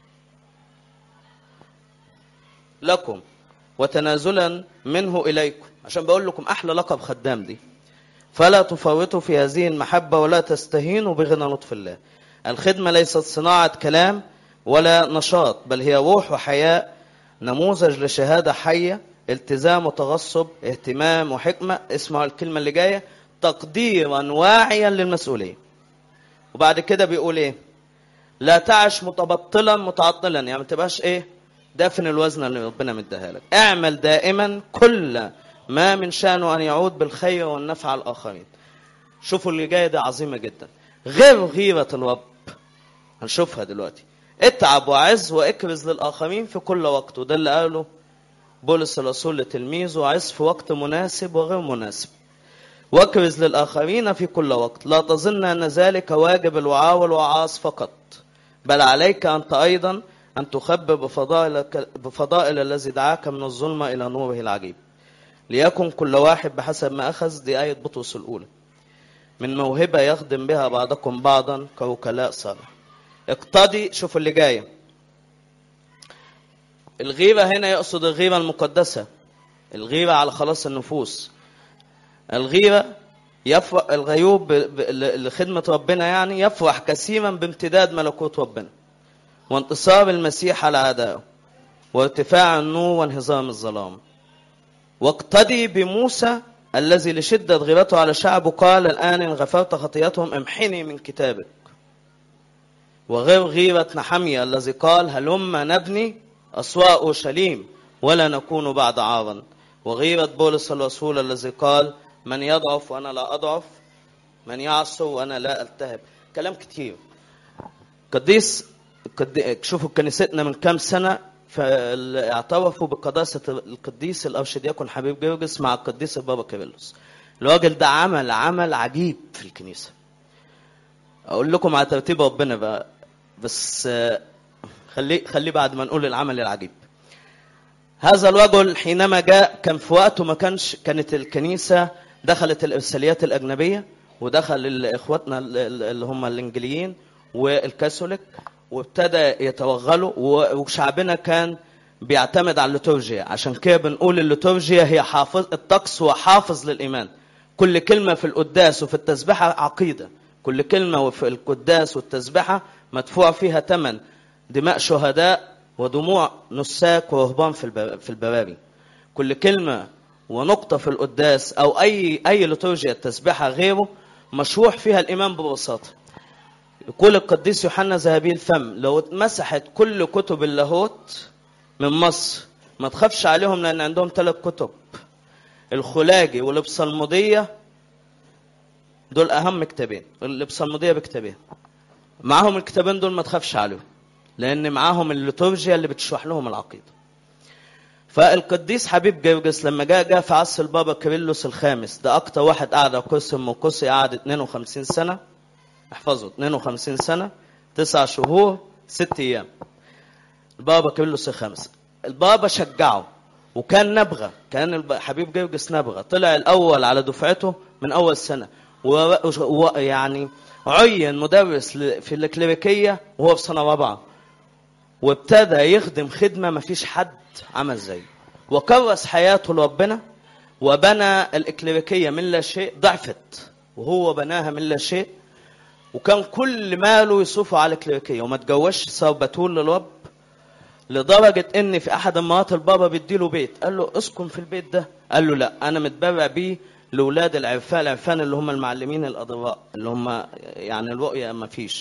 لكم وتنازلا منه اليكم عشان بقول لكم احلى لقب خدام دي فلا تفوتوا في هذه المحبة ولا تستهينوا بغنى لطف الله الخدمة ليست صناعة كلام ولا نشاط بل هي روح وحياة نموذج لشهادة حية التزام وتغصب اهتمام وحكمة اسمعوا الكلمة اللي جاية تقديرا واعيا للمسؤولية وبعد كده بيقول ايه لا تعش متبطلا متعطلا يعني ما تبقاش ايه دافن الوزن اللي ربنا مديها لك اعمل دائما كل ما من شأنه أن يعود بالخير والنفع على الآخرين شوفوا اللي جاية دي عظيمة جدا غير غيرة الرب هنشوفها دلوقتي اتعب وعز واكرز للآخرين في كل وقت وده اللي قاله بولس الرسول لتلميذه عز في وقت مناسب وغير مناسب واكرز للآخرين في كل وقت لا تظن أن ذلك واجب الوعاء والوعاظ فقط بل عليك أنت أيضا أن تخبر بفضائل, بفضائل الذي دعاك من الظلمة إلى نوره العجيب ليكن كل واحد بحسب ما أخذ دي آية بطرس الأولى من موهبة يخدم بها بعضكم بعضا كوكلاء صالح اقتضي شوف اللي جاية الغيبة هنا يقصد الغيبة المقدسة الغيبة على خلاص النفوس الغيبة يفرح الغيوب لخدمة ربنا يعني يفرح كثيرا بامتداد ملكوت ربنا وانتصار المسيح على أعدائه وارتفاع النور وانهزام الظلام واقتدي بموسى الذي لشدة غيرته على شعبه قال الآن إن غفرت خطيئتهم امحني من كتابك وغير غيرة نحمية الذي قال هلم نبني أسواء أورشليم ولا نكون بعد عارا وغيرة بولس الرسول الذي قال من يضعف وأنا لا أضعف من يعصو وأنا لا ألتهب كلام كتير قديس قد... شوفوا كنيستنا من كام سنة اعترفوا بقداسة القديس الأرشدياكون حبيب جرجس مع القديس البابا كيرلس الراجل ده عمل عمل عجيب في الكنيسة أقول لكم على ترتيب ربنا بقى بس خليه خليه بعد ما نقول العمل العجيب هذا الرجل حينما جاء كان في وقته ما كانش كانت الكنيسة دخلت الإرساليات الأجنبية ودخل إخواتنا اللي هم الإنجليين والكاثوليك وابتدى يتوغلوا وشعبنا كان بيعتمد على الليتورجيا عشان كده بنقول الليتورجيا هي حافظ الطقس هو حافظ للإيمان كل كلمة في القداس وفي التسبحة عقيدة كل كلمة في القداس والتسبحة مدفوع فيها ثمن دماء شهداء ودموع نساك ورهبان في في البوابي كل كلمة ونقطة في القداس أو أي أي ليتورجيا تسبحة غيره مشروح فيها الإيمان ببساطة يقول القديس يوحنا ذهبي الفم لو اتمسحت كل كتب اللاهوت من مصر ما تخافش عليهم لأن عندهم ثلاث كتب الخلاجي والابصالمودية دول أهم كتابين الابصالمودية بكتابين معاهم الكتابين دول ما تخافش عليهم لأن معاهم الليتورجيا اللي بتشرح لهم العقيدة فالقديس حبيب جرجس لما جاء جاء في عصر البابا كيرلس الخامس ده أكتر واحد قعد على كرسي أم كرسي قعد 52 سنة احفظوا 52 سنة تسع شهور ست أيام البابا كيرلس الخامس البابا شجعه وكان نبغة كان حبيب جرجس نبغة طلع الأول على دفعته من أول سنة ويعني عين مدرس في الكليريكية وهو في سنة رابعة وابتدى يخدم خدمة ما فيش حد عمل زيه وكرس حياته لربنا وبنى الإكليريكية من لا شيء ضعفت وهو بناها من لا شيء وكان كل ماله يصرفه على الكليريكية وما تجوزش صار بتول للرب لدرجة ان في احد امهات البابا بيديله بيت قال له اسكن في البيت ده قال له لا انا متبرع بيه لاولاد العرفان العرفان اللي هم المعلمين الاضراء اللي هم يعني الرؤية ما فيش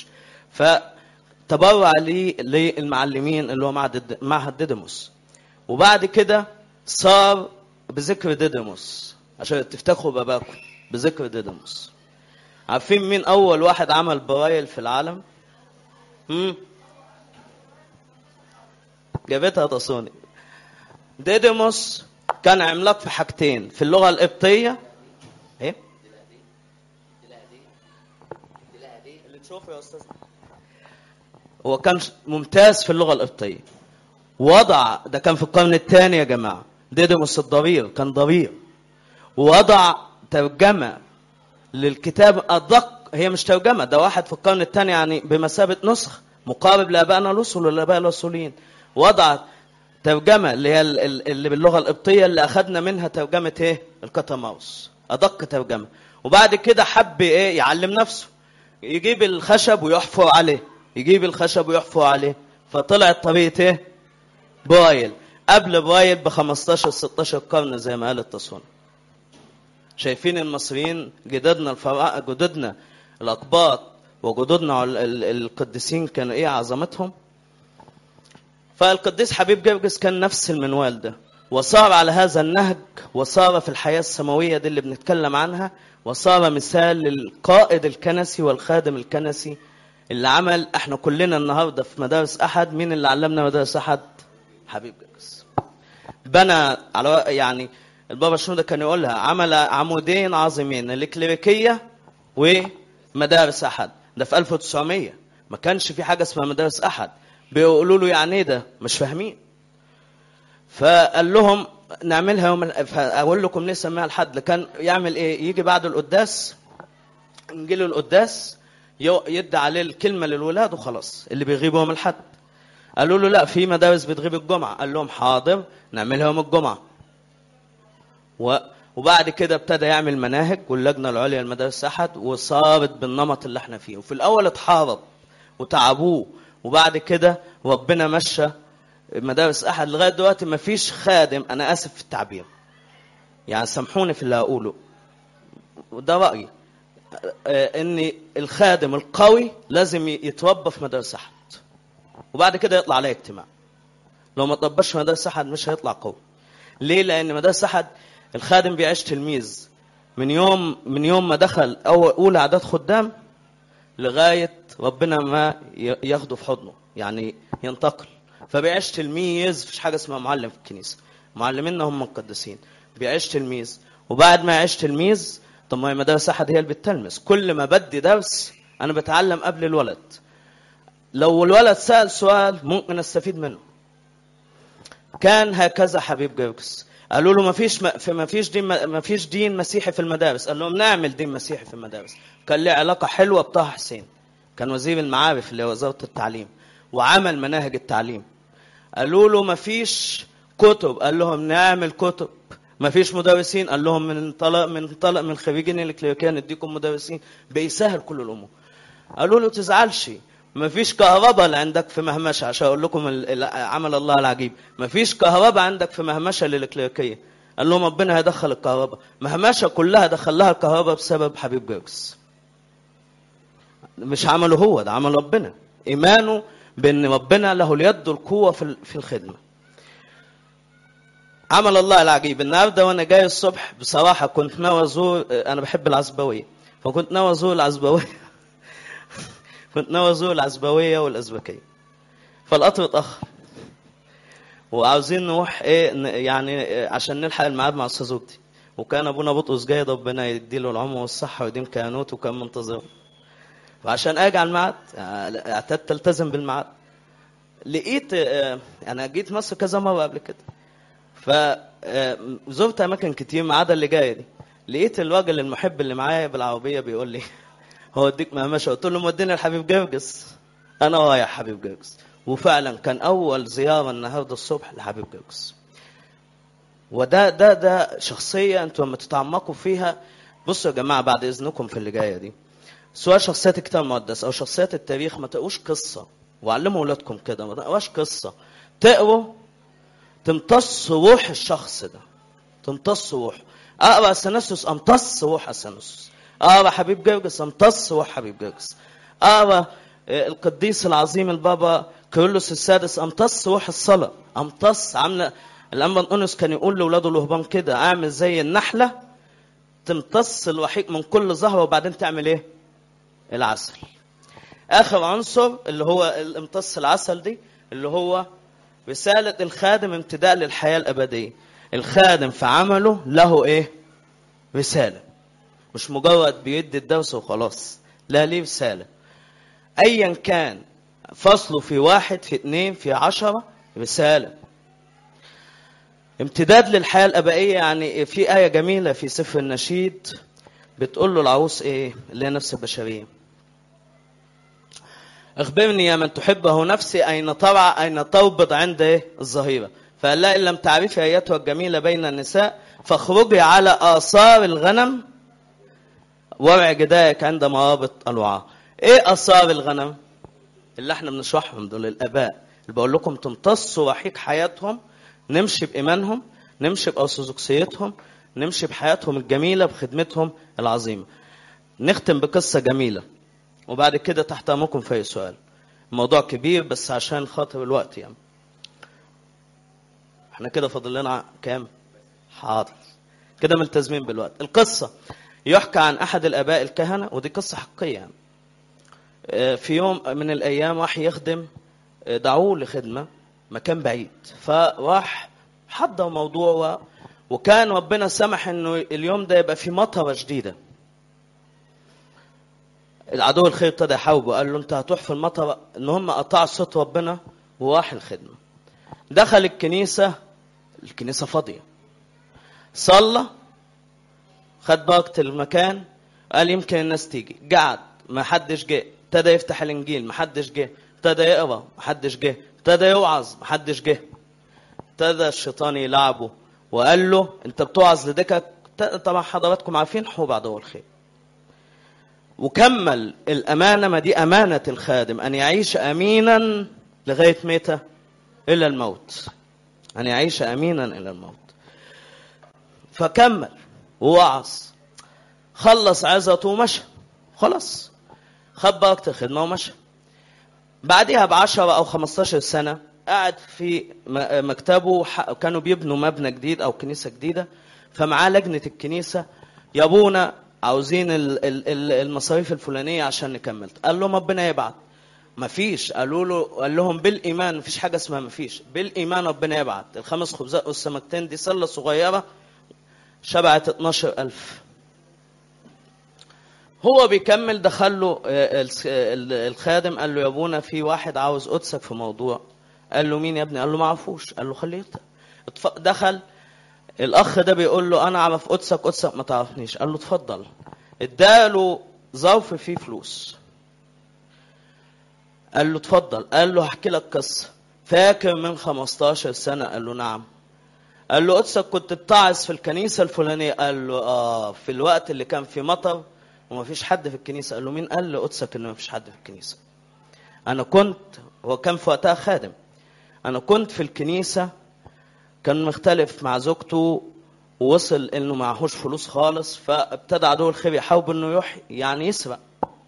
فتبرع لي للمعلمين اللي هو معهد معهد ديدموس وبعد كده صار بذكر ديدموس عشان تفتخروا باباكم بذكر ديدموس عارفين مين اول واحد عمل برايل في العالم هم جابتها تصوني ديديموس كان عملاق في حاجتين في اللغه القبطيه ايه اللي تشوفه يا استاذ هو كان ممتاز في اللغه القبطيه وضع ده كان في القرن الثاني يا جماعه ديديموس الضرير كان ضرير ووضع ترجمه للكتاب أدق هي مش ترجمة ده واحد في القرن الثاني يعني بمثابة نسخ مقارب لآبائنا الرسل والآباء الرسولين وضع ترجمة اللي هي اللي باللغة القبطية اللي أخذنا منها ترجمة إيه؟ الكتاماوس أدق ترجمة وبعد كده حب إيه يعلم نفسه يجيب الخشب ويحفر عليه يجيب الخشب ويحفر عليه فطلعت طريقة ايه بوايل قبل بوايل ب 15 16 قرن زي ما قال التصوير شايفين المصريين جدودنا الفراعنه جدودنا الاقباط وجدودنا ال- ال- القديسين كانوا ايه عظمتهم فالقديس حبيب جرجس كان نفس المنوال ده وصار على هذا النهج وصار في الحياة السماوية دي اللي بنتكلم عنها وصار مثال للقائد الكنسي والخادم الكنسي اللي عمل احنا كلنا النهارده في مدارس احد مين اللي علمنا مدارس احد حبيب جرجس بنى على يعني البابا شنودة كان يقولها عمل عمودين عظيمين الكليريكية ومدارس أحد ده في 1900 ما كانش في حاجة اسمها مدارس أحد بيقولوا له يعني ايه ده مش فاهمين فقال لهم نعملها يوم ال- اقول لكم ليه سميها الحد كان يعمل ايه يجي بعد القداس انجيل القداس يو- يدي عليه الكلمه للولاد وخلاص اللي بيغيبوا يوم الحد قالوا له لا في مدارس بتغيب الجمعه قال لهم حاضر نعملها يوم الجمعه و وبعد كده ابتدى يعمل مناهج واللجنه العليا للمدارس احد وصارت بالنمط اللي احنا فيه وفي الاول اتحارب وتعبوه وبعد كده ربنا مشى مدارس احد لغايه دلوقتي ما فيش خادم انا اسف في التعبير يعني سامحوني في اللي هقوله وده رايي آه، ان الخادم القوي لازم يتربى في مدارس احد وبعد كده يطلع عليه اجتماع لو ما طبقش في مدارس احد مش هيطلع قوي ليه لان مدارس احد الخادم بيعيش تلميذ من يوم من يوم ما دخل اول اولى اعداد خدام لغايه ربنا ما ي- ياخده في حضنه يعني ينتقل فبيعيش تلميذ مفيش حاجه اسمها معلم في الكنيسه معلمينا هم مقدسين بيعيش تلميذ وبعد ما يعيش تلميذ طب ما هي مدارس احد هي اللي بتلمس كل ما بدي درس انا بتعلم قبل الولد لو الولد سال سؤال ممكن استفيد منه كان هكذا حبيب جرجس قالوا له ما فيش ما فيش دين ما فيش دين مسيحي في المدارس قال لهم نعمل دين مسيحي في المدارس كان له علاقه حلوه بطه حسين كان وزير المعارف اللي هو وزاره التعليم وعمل مناهج التعليم قالوا له ما فيش كتب قال لهم نعمل كتب ما فيش مدرسين قال لهم من طلق من طلق من خريجين الكليريكيه نديكم مدرسين بيسهل كل الامور قالوا له تزعلش ما فيش كهرباء اللي عندك في مهمشه عشان اقول لكم ال- ال- عمل الله العجيب ما فيش كهرباء عندك في مهمشه للكليريكيه قال لهم ربنا هيدخل الكهرباء مهمشه كلها دخل لها الكهرباء بسبب حبيب جرجس مش عمله هو ده عمل ربنا ايمانه بان ربنا له اليد والقوه في ال- في الخدمه عمل الله العجيب النهارده وانا جاي الصبح بصراحه كنت ناوي ازور انا بحب العزبويه فكنت ناوي ازور العزبويه كنت ناوي ازور العزبويه والازبكيه فالقطر اتاخر وعاوزين نروح ايه ن- يعني إيه، عشان نلحق الميعاد مع استاذ وجدي وكان ابونا بطرس جاي ربنا يديله العمر والصحه ويديم كهنوت وكان منتظر فعشان اجي على الميعاد آه، اعتدت التزم بالميعاد لقيت آه، انا جيت مصر كذا مره قبل كده فزرت اماكن كتير ما عدا اللي جايه دي لقيت الراجل المحب اللي معايا بالعربيه بيقول لي هو اديك مهمشه قلت له موديني الحبيب جرجس انا رايح حبيب جرجس وفعلا كان اول زياره النهارده الصبح لحبيب جرجس وده ده ده شخصيه انتوا لما تتعمقوا فيها بصوا يا جماعه بعد اذنكم في اللي جايه دي سواء شخصيات الكتاب المقدس او شخصيات التاريخ ما تقروش قصه وعلموا اولادكم كده ما تقروش قصه تقروا تمتصوا روح الشخص ده تمتصوا روحه اقرا اثناسيوس امتص روح اثناسيوس اقرا حبيب جرجس امتص روح حبيب جرجس اقرا آه، القديس العظيم البابا كيرلس السادس امتص روح الصلاه امتص عامله الانبا انطونيوس كان يقول لاولاده الرهبان كده اعمل زي النحله تمتص الوحيد من كل زهره وبعدين تعمل ايه؟ العسل اخر عنصر اللي هو الامتص العسل دي اللي هو رسالة الخادم امتداء للحياة الأبدية الخادم في عمله له إيه رسالة مش مجرد بيدي الدرس وخلاص لا ليه رسالة أيا كان فصله في واحد في اتنين في عشرة رسالة امتداد للحياة الأبدية يعني في آية جميلة في سفر النشيد بتقول له العروس إيه اللي هي نفس البشرية اخبرني يا من تحبه نفسي أين ترعى أين تربض عند إيه؟ الظهيرة فقال لها إن لم تعرفي أيتها الجميلة بين النساء فاخرجي على آثار الغنم وارع جدايك عند مرابط الوعاء إيه آثار الغنم اللي احنا بنشرحهم دول الآباء اللي بقول لكم تمتصوا وحيك حياتهم نمشي بإيمانهم نمشي بأرثوذكسيتهم نمشي بحياتهم الجميلة بخدمتهم العظيمة نختم بقصة جميلة وبعد كده تحت أمركم في أي سؤال الموضوع كبير بس عشان خاطر الوقت يعني احنا كده فاضل لنا كام حاضر كده ملتزمين بالوقت القصة يحكى عن أحد الآباء الكهنة ودي قصة حقيقية يعني. آه، في يوم من الأيام راح يخدم آه، دعوه لخدمة مكان بعيد فراح حضر موضوع و... وكان ربنا سمح انه اليوم ده يبقى في مطره شديده العدو الخير ابتدى يحاوبه قال له انت هتروح في المطره ان هم قطعوا صوت ربنا وراح الخدمه دخل الكنيسه الكنيسه فاضيه صلى خد باقة المكان قال يمكن الناس تيجي قعد ما حدش جه ابتدى يفتح الانجيل ما حدش جه ابتدى يقرا ما حدش جه ابتدى يوعظ ما حدش جه ابتدى الشيطان يلعبه وقال له انت بتوعظ لدكك طبعا حضراتكم عارفين حوب عدو الخير وكمل الأمانة ما دي أمانة الخادم أن يعيش أمينا لغاية متى إلى الموت أن يعيش أمينا إلى الموت فكمل ووعظ خلص عظته ومشى خلاص خد باقة الخدمة ومشى بعدها بعشرة أو خمستاشر سنة قاعد في م- مكتبه ح- كانوا بيبنوا مبنى جديد أو كنيسة جديدة فمعاه لجنة الكنيسة يا ابونا عاوزين ال- ال- ال- المصاريف الفلانية عشان نكمل قال لهم ربنا يبعت مفيش قالوا له قال لهم بالإيمان مفيش حاجة اسمها مفيش بالإيمان ربنا يبعت الخمس خبزات والسمكتين دي سلة صغيرة شبعت 12000 هو بيكمل دخل له آه، الس- ال- الخادم قال له يا ابونا في واحد عاوز قدسك في موضوع قال له مين يا ابني قال له ما اعرفوش قال له خليه يفتح اتف- دخل الاخ ده بيقول له انا اعرف قدسك قدسك ما تعرفنيش قال له اتفضل اداله ظرف فيه فلوس قال له اتفضل قال له هحكي لك قصه فاكر من 15 سنه قال له نعم قال له قدسك كنت بتعظ في الكنيسه الفلانيه قال له اه في الوقت اللي كان في مطر وما فيش حد في الكنيسه قال له مين قال لقدسك ان ما فيش حد في الكنيسه انا كنت هو كان في وقتها خادم انا كنت في الكنيسه كان مختلف مع زوجته ووصل انه معهوش فلوس خالص فابتدى عدو الخير يحاول انه يح يعني يسرق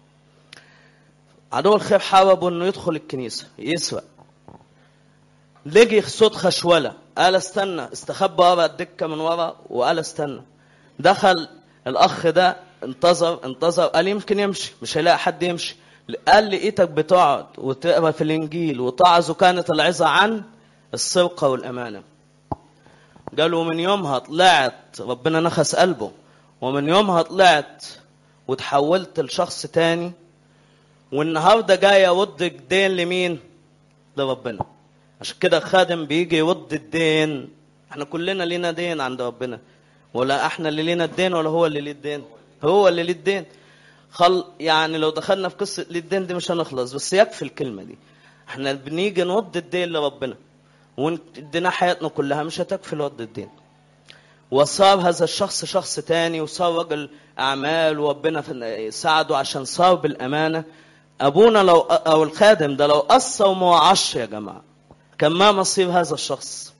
عدو الخير حارب انه يدخل الكنيسه يسرق لقي صوت خشوله قال استنى استخبى ورا الدكه من ورا وقال استنى دخل الاخ ده انتظر انتظر قال يمكن يمشي مش هيلاقي حد يمشي قال لقيتك بتقعد وتقرا في الانجيل وتعظ وكانت العظه عن السرقه والامانه قالوا من يومها طلعت ربنا نخس قلبه ومن يومها طلعت وتحولت لشخص تاني والنهارده جاي اود الدين لمين؟ لربنا عشان كده الخادم بيجي يود الدين احنا كلنا لينا دين عند ربنا ولا احنا اللي لينا الدين ولا هو اللي ليه الدين هو اللي ليه الدين خل يعني لو دخلنا في قصه ليه الدين دي مش هنخلص بس يكفي الكلمه دي احنا بنيجي نود الدين لربنا وادينا حياتنا كلها مش هتكفي لود الدين وصار هذا الشخص شخص تاني وصار رجل اعمال وربنا في- ساعده عشان صار بالامانه ابونا لو او الخادم ده لو قصر وما وعش يا جماعه كان ما مصير هذا الشخص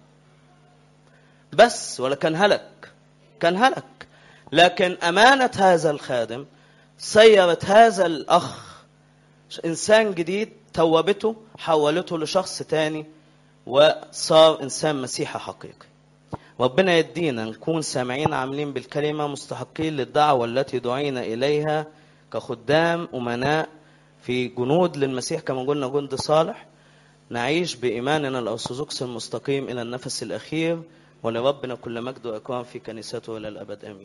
بس ولا كان هلك كان هلك لكن امانه هذا الخادم سيرت هذا الاخ انسان جديد توبته حولته لشخص تاني وصار انسان مسيحي حقيقي ربنا يدينا نكون سامعين عاملين بالكلمه مستحقين للدعوه التي دعينا اليها كخدام امناء في جنود للمسيح كما قلنا جند صالح نعيش بايماننا الارثوذكسي المستقيم الى النفس الاخير ولربنا كل مجد واكرام في كنيسته الى الابد امين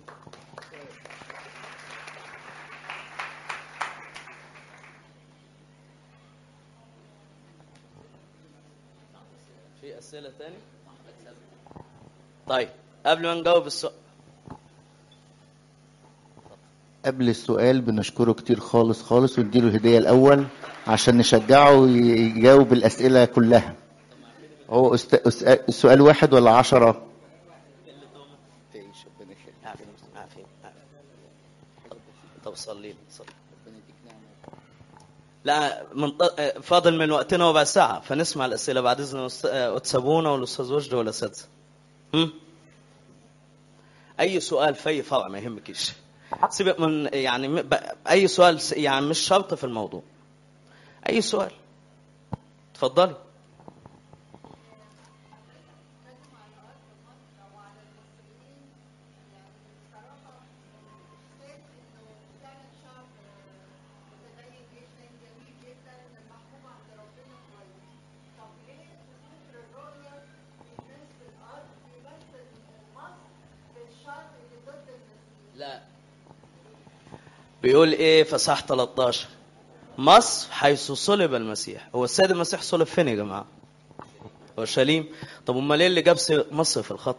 في اسئله تاني طيب قبل ما نجاوب السؤال قبل السؤال بنشكره كتير خالص خالص ونديله الهدية الأول عشان نشجعه يجاوب الأسئلة كلها هو أست... أس... السؤال واحد ولا عشرة؟ عافية عافية عافية طب صلي لي صلي لا من ط- فاضل من وقتنا ربع ساعة فنسمع الأسئلة بعد إذن أست- أتسابونا والأستاذ وجدي والأساتذة. هم؟ أي سؤال في أي فرع ما يهمكيش. سيبك من يعني م- ب- أي سؤال س- يعني مش شرط في الموضوع. أي سؤال. اتفضلي. لا بيقول ايه في صح 13 مصر حيث صلب المسيح هو السيد المسيح صلب فين يا جماعه اورشليم طب امال ايه اللي جاب سي- مصر في الخط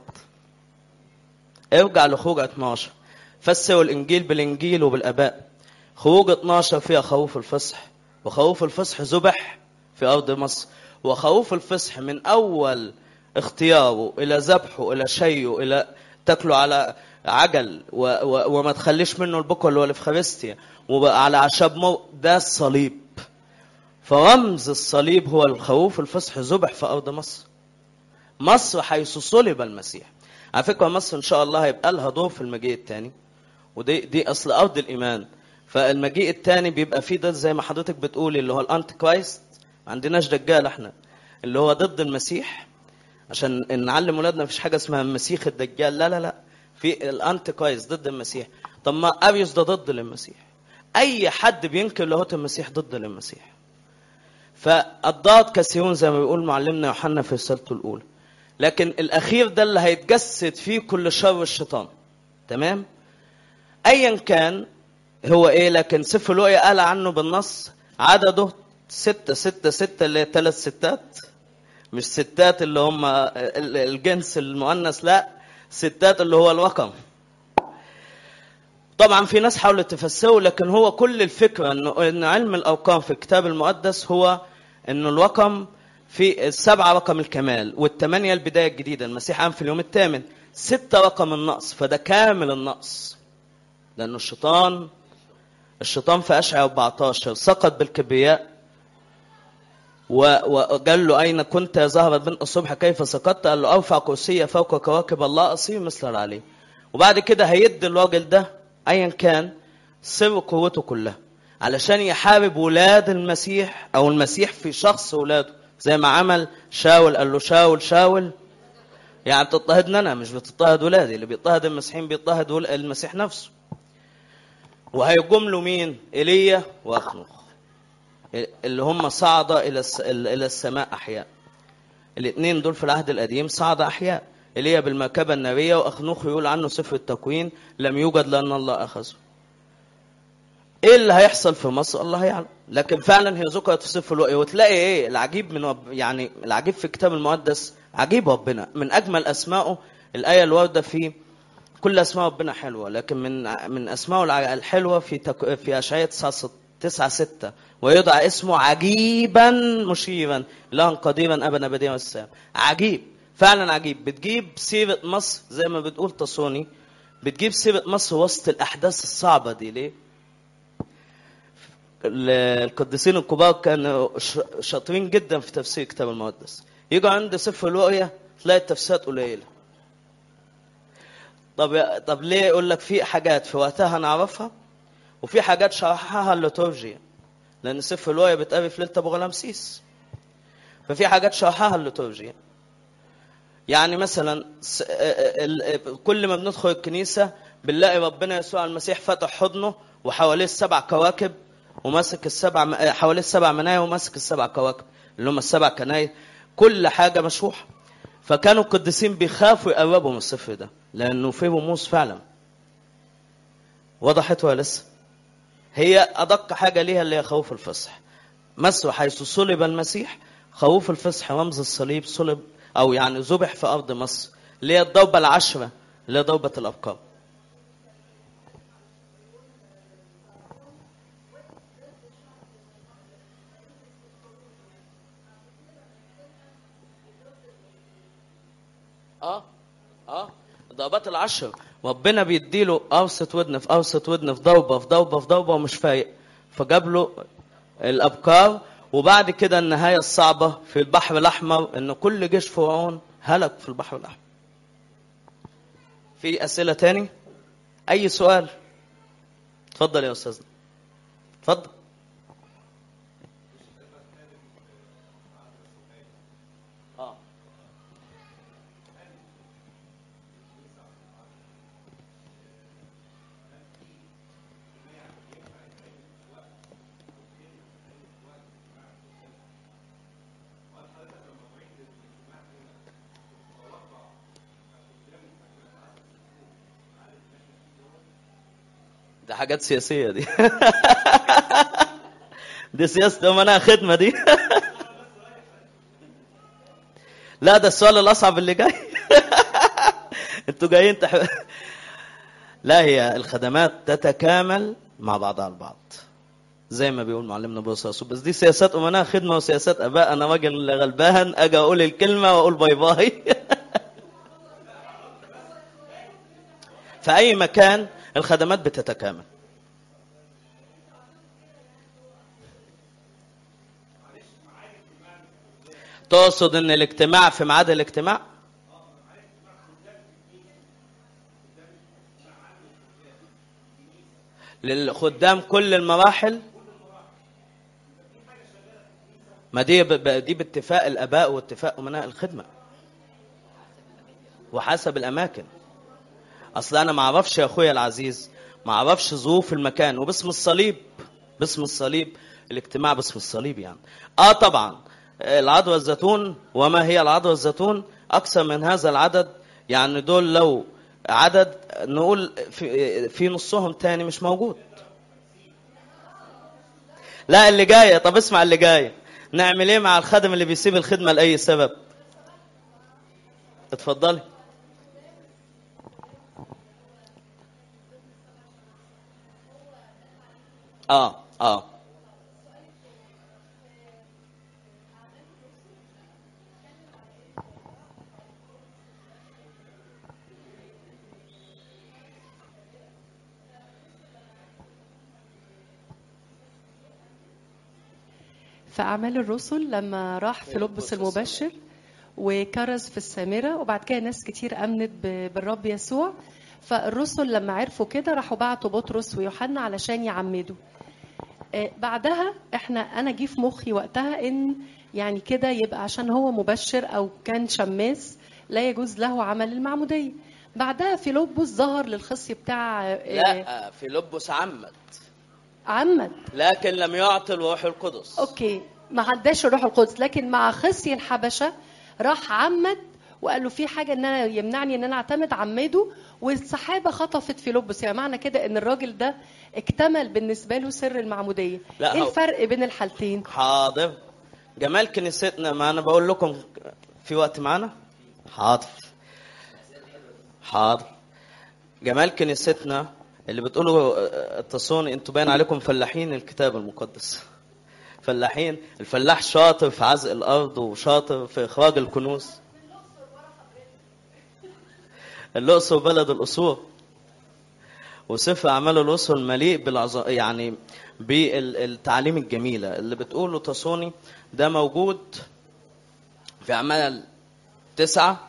ارجع لخروج 12 فسروا الانجيل بالانجيل وبالاباء خروج 12 فيها خوف الفصح وخوف الفصح ذبح في ارض مصر وخوف الفصح من اول اختياره الى ذبحه الى شيه الى تاكله على عجل و و وما تخليش منه البكل ولا الافخارستيا وعلى اعشاب مو ده الصليب فرمز الصليب هو الخروف الفصح ذبح في ارض مصر مصر حيث صلب المسيح على فكره مصر ان شاء الله هيبقى لها دور في المجيء الثاني ودي دي اصل ارض الايمان فالمجيء الثاني بيبقى فيه ده زي ما حضرتك بتقولي اللي هو الانتي كرايست ما عندناش دجال احنا اللي هو ضد المسيح عشان نعلم ولادنا مفيش حاجه اسمها المسيح الدجال لا لا لا في الانتي كرايست ضد المسيح طب ما اريوس ده ضد المسيح اي حد بينكر لاهوت المسيح ضد المسيح فالضاد كثيرون زي ما بيقول معلمنا يوحنا في رسالته الاولى لكن الاخير ده اللي هيتجسد فيه كل شر الشيطان تمام ايا كان هو ايه لكن سفر لوقيا قال عنه بالنص عدده ستة ستة ستة اللي هي ثلاث ستات مش ستات اللي هم ال- الجنس المؤنث لا ستات اللي هو الرقم طبعا في ناس حاولت تفسره لكن هو كل الفكره انه ان علم الارقام في الكتاب المقدس هو انه الرقم في السبعه رقم الكمال والثمانيه البدايه الجديده المسيح قام في اليوم الثامن سته رقم النقص فده كامل النقص لانه الشيطان الشيطان في اشعياء 14 سقط بالكبرياء و- وقال له أين كنت يا زهرة بنت الصبح كيف سقطت قال له أرفع كرسي فوق كواكب الله أصير مثل العلي وبعد كده هيدي الراجل ده أيا كان سر قوته كلها علشان يحارب ولاد المسيح أو المسيح في شخص ولاده زي ما عمل شاول قال له شاول شاول يعني بتضطهدني أنا مش بتضطهد ولادي اللي بيضطهد المسيحيين بيضطهد ول- المسيح نفسه وهيقوم له مين؟ ايليا واخنوخ اللي هم صعد الى الس- الى السماء احياء الاثنين دول في العهد القديم صعد احياء ايليا بالمركبه الناريه واخنوخ يقول عنه سفر التكوين لم يوجد لان الله اخذه ايه اللي هيحصل في مصر الله يعلم لكن فعلا هي ذكرت في سفر الرؤيا وتلاقي ايه العجيب من رب يعني العجيب في الكتاب المقدس عجيب ربنا من اجمل اسمائه الايه الوارده في كل اسماء ربنا حلوه لكن من من اسمائه الع- الحلوه في تك... في اشعياء 9 9 6 ويدعى اسمه عجيبا مشيرا الها قديرا ابا ابديا والسلام عجيب فعلا عجيب بتجيب سيره مصر زي ما بتقول تصوني بتجيب سيره مصر وسط الاحداث الصعبه دي ليه؟ ال- القديسين الكبار كانوا ش- شاطرين جدا في تفسير الكتاب المقدس يجوا عند سفر الرؤيا تلاقي التفسيرات قليله طب طب ليه يقول لك في حاجات في وقتها نعرفها وفي حاجات شرحها الليتورجيا لان سفر الرؤيا بيتقري في ليله ابو غلامسيس ففي حاجات شرحها الليتورجيا يعني مثلا س- ال- ال- كل ما بندخل الكنيسه بنلاقي ربنا يسوع المسيح فتح حضنه وحواليه السبع كواكب وماسك السبع م- حواليه السبع منايا وماسك السبع كواكب اللي هم السبع كنايا كل حاجه مشروحه فكانوا القديسين بيخافوا يقربوا من السفر ده لانه فيه رموز فعلا وضحت ولا لسه هي ادق حاجه ليها اللي هي خوف الفصح مصر حيث صلب المسيح خوف الفصح رمز الصليب صلب او يعني ذبح في ارض مصر اللي هي الضربه العشره اللي هي ضربه الابقار اه اه ضربات العشر ربنا بيديله اوسط ودن في اوسط ودن في ضربه في ضربه في ضربه ومش فايق فجاب له الابكار وبعد كده النهايه الصعبه في البحر الاحمر ان كل جيش فرعون هلك في البحر الاحمر في اسئله تاني اي سؤال اتفضل يا استاذنا اتفضل آه. ده حاجات سياسية دي دي سياسة أمناء خدمة دي لا ده السؤال الأصعب اللي جاي انتوا جايين تح... لا هي الخدمات تتكامل مع بعضها البعض زي ما بيقول معلمنا بولس الرسول بس دي سياسات امناء خدمه وسياسات اباء انا راجل غلبان اجي اقول الكلمه واقول باي باي في اي مكان الخدمات بتتكامل تقصد ان الاجتماع في ميعاد الاجتماع للخدام كل المراحل ما دي ب... ب- دي باتفاق الاباء واتفاق امناء الخدمه وحسب الاماكن اصل انا ما اعرفش يا اخويا العزيز ما اعرفش ظروف المكان وباسم الصليب باسم الصليب الاجتماع باسم الصليب يعني اه طبعا العضوة الزيتون وما هي العضوة الزيتون اكثر من هذا العدد يعني دول لو عدد نقول في, في نصهم تاني مش موجود لا اللي جاية طب اسمع اللي جاية نعمل ايه مع الخادم اللي بيسيب الخدمة لأي سبب اتفضلي اه اه في أعمال الرسل لما راح فيلبس المبشر وكرز في السامرة وبعد كده ناس كتير آمنت ب- بالرب يسوع فالرسل لما عرفوا كده راحوا بعتوا بطرس ويوحنا علشان يعمدوا آه، بعدها احنا انا جه في مخي وقتها ان يعني كده يبقى عشان هو مبشر او كان شماس لا يجوز له عمل المعموديه بعدها فيلبس ظهر للخصي بتاع آه، لا في لبس عمد عمد لكن لم يعطي الروح القدس اوكي ما عداش الروح القدس لكن مع خصي الحبشه راح عمد وقال له في حاجه ان انا يمنعني ان انا اعتمد عمده والسحابه خطفت في لبس يعني معنى كده ان الراجل ده اكتمل بالنسبه له سر المعموديه لا، ايه هو- الفرق بين الحالتين حاضر جمال كنيستنا ما انا بقول لكم في وقت معانا حاضر حاضر جمال كنيستنا اللي بتقولوا آه، اتصوني انتوا باين عليكم فلاحين الكتاب المقدس فلاحين الفلاح شاطر في عزق الارض وشاطر في اخراج الكنوز الاقصر بلد الاصول وسفر اعمال الرسل مليء بالعظ... يعني بالتعليم الجميله اللي بتقوله تصوني ده موجود في اعمال تسعه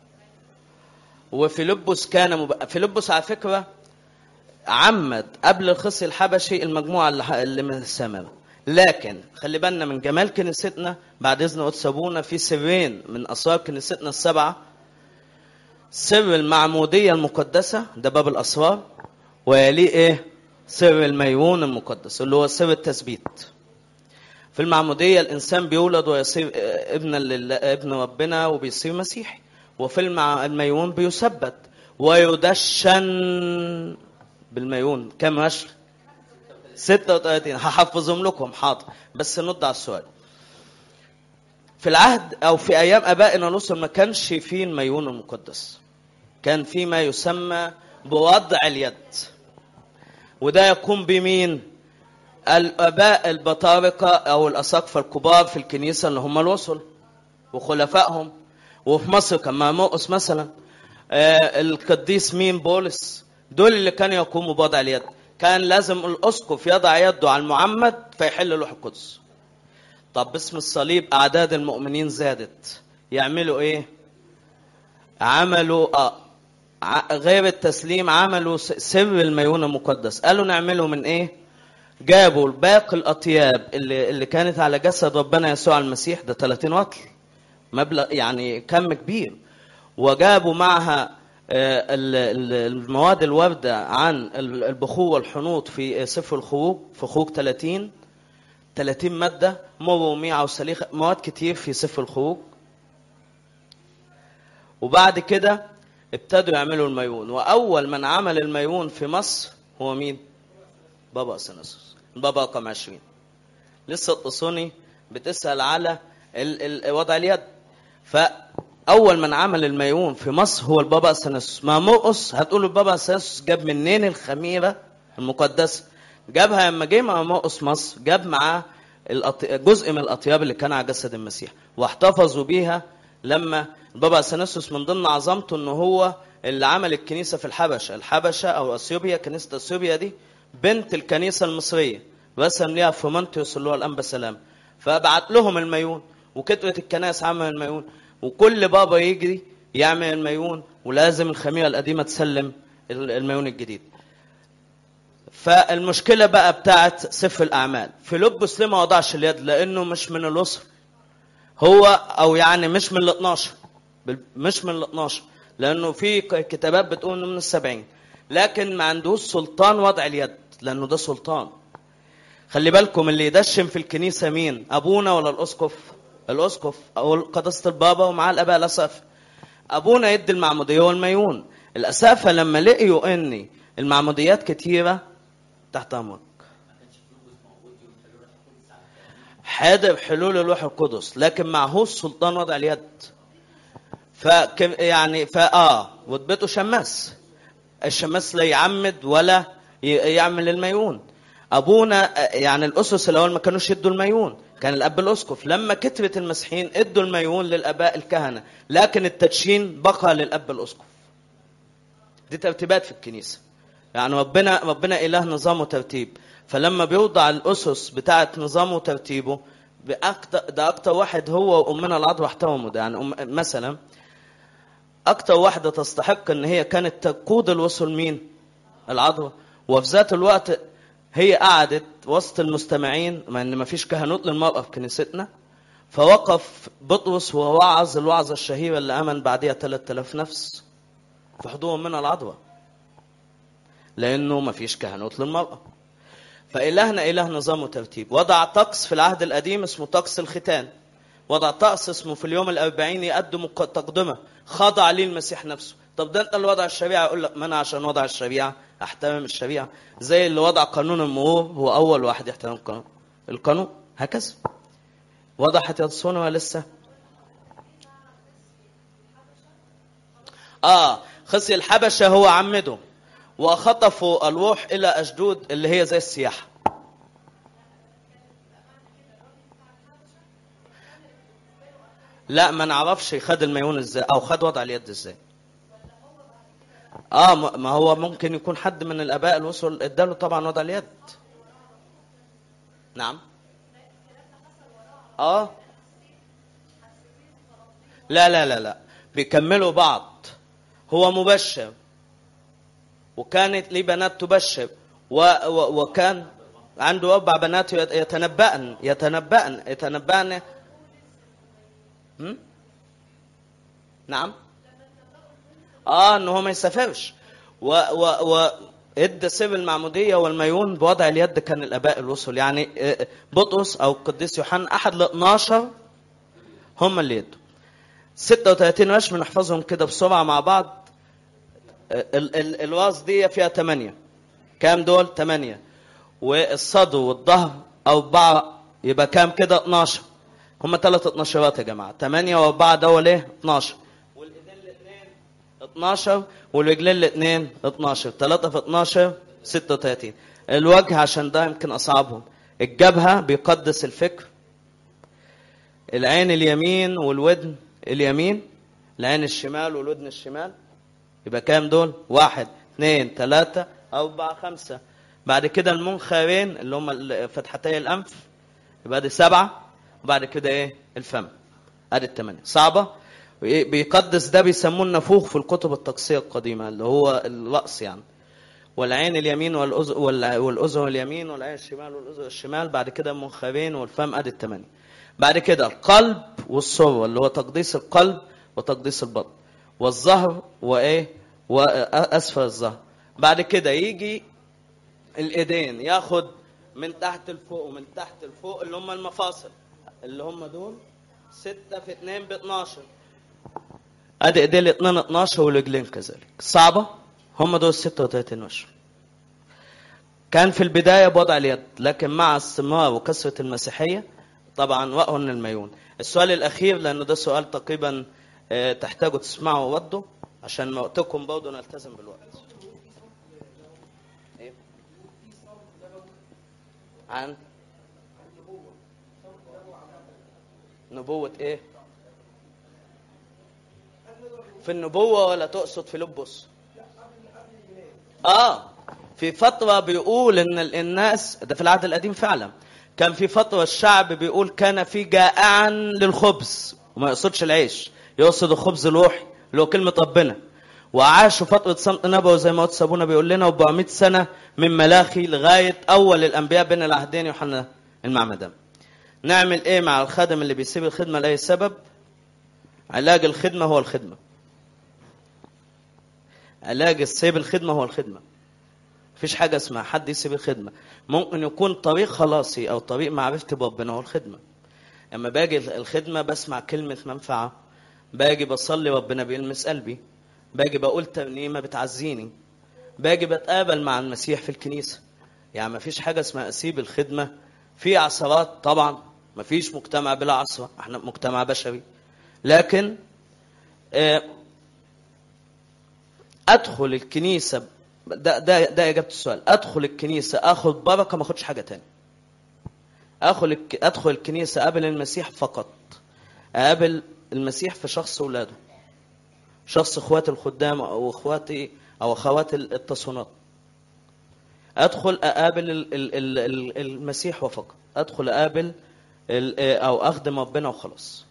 وفيلبس كان مب... فيلبس على فكره عمد قبل الخصي الحبشي المجموعه اللي, ح- اللي من السماء لكن خلي بالنا من جمال كنيستنا بعد اذن قدس ابونا في سرين من اسرار كنيستنا السبعه سر المعموديه المقدسه ده باب الاسرار ويليه ايه سر الميمون المقدس اللي هو سر التثبيت في المعمودية الإنسان بيولد ويصير آه، ابنا لله ابن ربنا وبيصير مسيحي وفي المع... الميمون بيثبت ويدشن بالميمون كم رشر 36 هحفظهم لكم حاضر بس نرد على السؤال في العهد او في ايام ابائنا الرسل ما كانش فيه الميمون المقدس كان في ما يسمى بوضع اليد وده يقوم بمين الاباء البطارقه او الاساقفه الكبار في الكنيسه اللي هم الرسل وخلفائهم وفي مصر كان مرقس مثلا آه، القديس مين بولس دول اللي كانوا يقوموا بوضع اليد كان لازم الاسقف يضع يده على المعمد فيحل روح القدس طب باسم الصليب اعداد المؤمنين زادت يعملوا ايه عملوا آه ع- غير التسليم عملوا س- سر الميون المقدس قالوا نعمله من ايه جابوا باقي الاطياب اللي اللي كانت على جسد ربنا يسوع المسيح ده 30 وطل مبلغ يعني كم كبير وجابوا معها آه، ال- ال- المواد الواردة عن ال- البخور والحنوط في سفر الخروج في خروج 30 30 مادة مر وميعة وسليخة مواد كتير في سفر الخروج وبعد كده ابتدوا يعملوا الميون وأول من عمل الميون في مصر هو مين؟ بابا أثناسوس بابا رقم 20 لسه القصوني بتسأل على ال- ال- وضع اليد فأول من عمل الميون في مصر هو البابا أثناسوس ما مرقص هتقولوا البابا أثناسوس جاب منين الخميرة المقدسة جابها لما جه مع مرقص مصر جاب معاه الأط- جزء من الأطياب اللي كان على جسد المسيح واحتفظوا بيها لما البابا أثناسوس من ضمن عظمته إن هو اللي عمل الكنيسة في الحبشة الحبشة أو أثيوبيا كنيسة أثيوبيا دي بنت الكنيسة المصرية رسم ليها فومنتيوس اللي هو الأنبا سلام فبعت لهم الميون وكتبت الكنائس عمل الميون وكل بابا يجري يعمل الميون ولازم الخميرة القديمة تسلم الميون الجديد فالمشكلة بقى بتاعت سفر الأعمال فيلبس ليه ما وضعش اليد لأنه مش من الأسر هو أو يعني مش من ال 12 بال- مش من ال 12 لأنه في ك- كتابات بتقول إنه من السبعين لكن ما عندوش سلطان وضع اليد لأنه ده سلطان خلي بالكم اللي يدشن في الكنيسة مين أبونا ولا الأسقف الأسقف أو قداسة البابا ومعاه الآباء الأسقف أبونا يدي المعمودية والميون الأسافة لما لقيوا إن المعموديات كتيرة تحت أمرك حاضر حلول الروح القدس لكن معهوش سلطان وضع اليد ف يعني فاه رتبته شماس الشماس لا يعمد ولا ي- يعمل الميون ابونا آه، يعني الاسس الاول ما كانوش يدوا الميون كان الاب الاسقف لما كترت المسيحيين ادوا الميون للاباء الكهنه لكن التدشين بقى للاب الاسقف دي ترتيبات في الكنيسه يعني ربنا ربنا اله نظام وترتيب فلما بيوضع الاسس بتاعه نظامه وترتيبه بأكتر ده اكتر واحد هو وامنا العذراء احترموا ده يعني أم مثلا اكتر واحده تستحق ان هي كانت تقود الوصول مين العذراء وفي ذات الوقت هي قعدت وسط المستمعين مع ان ما فيش كهنوت للمراه في كنيستنا فوقف بطرس ووعظ الوعظه الشهيره اللي امن بعدها 3000 نفس في حضور من العذراء لانه ما فيش كهنوت للمراه فالهنا اله نظام وترتيب وضع طقس في العهد القديم اسمه طقس الختان وضع طقس اسمه في اليوم الأربعين يقدم تقدمة خضع ليه المسيح نفسه طب ده انت اللي وضع الشريعة يقول لك ما انا عشان وضع الشريعة احترم الشريعة زي اللي وضع قانون المرور هو اول واحد يحترم القانون القانون هكذا وضحت يا تصوني ولا لسه اه خصي الحبشة هو عمده وخطفوا الروح الى اشدود اللي هي زي السياحة لا ما نعرفش خد الميون ازاي او خد وضع اليد ازاي اه ما ما هو ممكن يكون حد من الاباء الوصل اداله طبعا وضع اليد نعم اه لا لا لا لا بيكملوا بعض هو مبشر وكانت لي بنات تبشر و و وكان عنده اربع بنات يت- يتنبأن يتنبأن يتنبأن هم؟ نعم اه ان هو ما يسافرش و و و ادى سر المعموديه والميون بوضع اليد كان الاباء الرسل يعني آه، بطرس او القديس يوحنا احد ال 12 هم اللي يدوا 36 رسم نحفظهم كده بسرعه مع بعض ال- ال- الواز دي فيها 8 كام دول 8 والصدو والظهر أربعة يبقى كام كده 12 هم ثلاث 12 يا جماعة 8 و4 دول ايه 12 والايدين الاثنين 12 والرجلين الاثنين 12 3 في 12 36 الوجه عشان ده يمكن أصعبهم الجبهة بيقدس الفكر العين اليمين والودن اليمين العين الشمال والودن الشمال يبقى كام دول؟ واحد اثنين ثلاثة أربعة خمسة بعد كده المنخرين اللي هم ال- فتحتي الانف يبقى دي سبعه وبعد كده ايه الفم ادي الثمانيه صعبه وإيه؟ بيقدس ده بيسموه النفوخ في الكتب التقصيه القديمه اللي هو اللقص يعني والعين اليمين والأذن وال- والاذن اليمين والعين الشمال والاذن الشمال بعد كده المنخرين والفم ادي الثمانيه بعد كده القلب والصوره اللي هو تقديس القلب وتقديس البطن والظهر وايه واسفل الظهر بعد كده يجي الايدين ياخد من تحت لفوق ومن تحت لفوق اللي هم المفاصل اللي هم دول ستة في اتنين ب 12 ادي ايدين الاثنين 12 والرجلين كذلك صعبة هم دول 36 وش كان في البداية بوضع اليد لكن مع استمرار وكثرة المسيحية طبعا وقعوا من الميون السؤال الأخير لأنه ده سؤال تقريبا آه، تحتاجوا تسمعوا وردوا عشان وقتكم برضه نلتزم بالوقت إيه؟ عن نبوة ايه؟ في النبوة ولا تقصد في لبس؟ اه في فترة بيقول ان ال- الناس ده في العهد القديم فعلا كان في فترة الشعب بيقول كان في جائعا للخبز وما يقصدش العيش يقصد الخبز الروحي اللي هو كلمة ربنا وعاشوا فترة صمت نبوي زي ما قدس أبونا بيقول لنا و400 سنة من ملاخي لغاية أول الأنبياء بين العهدين يوحنا المعمدان نعمل إيه مع الخادم اللي بيسيب الخدمة لأي سبب علاج الخدمة هو الخدمة علاج سيب الخدمة هو الخدمة مفيش حاجة اسمها حد يسيب الخدمة ممكن يكون طريق خلاصي أو طريق معرفتي بربنا هو الخدمة لما باجي الخدمة بسمع كلمة منفعة باجي بصلي ربنا بيلمس قلبي باجي بقول ترنيمة بتعزيني باجي بتقابل مع المسيح في الكنيسة يعني مفيش حاجة اسمها أسيب الخدمة في عثرات طبعا مفيش مجتمع بلا عثرة احنا مجتمع بشري لكن آه، ادخل الكنيسه ده ده ده اجابه السؤال ادخل الكنيسه اخد بركه ما اخدش حاجه تاني ادخل الك... ادخل الكنيسه اقابل المسيح فقط اقابل المسيح في شخص اولاده شخص اخواتي الخدام او اخواتي او اخوات التصونات ادخل اقابل ال- ال- ال- ال- المسيح وفقط ادخل اقابل ال- او اخدم ربنا وخلاص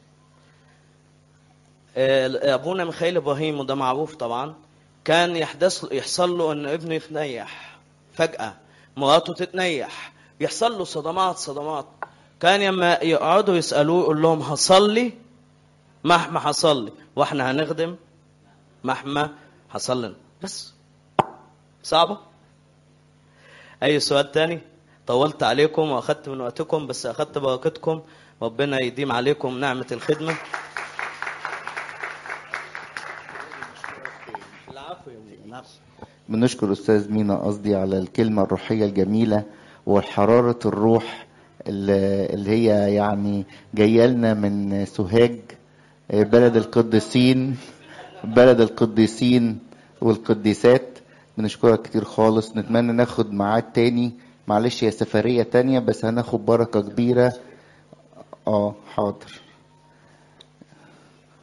آه، ابونا ميخائيل ابراهيم وده معروف طبعا كان يحدث يحصل له ان ابنه يتنيح فجاه مراته تتنيح يحصل له صدمات صدمات كان لما يقعدوا يسالوه يقول لهم هصلي مهما حصل لي واحنا هنخدم مهما حصل لنا بس صعبه اي سؤال تاني طولت عليكم واخدت من وقتكم بس اخدت بركتكم ربنا يديم عليكم نعمه الخدمه العفو يا ابني العفو بنشكر أستاذ مينا قصدي على الكلمة الروحية الجميلة وحرارة الروح اللي اللي هي يعني جاية لنا من سوهاج بلد القديسين بلد القديسين والقديسات بنشكرك كتير خالص نتمنى ناخد ميعاد تاني معلش هي سفرية تانية بس هناخد بركة كبيرة اه حاضر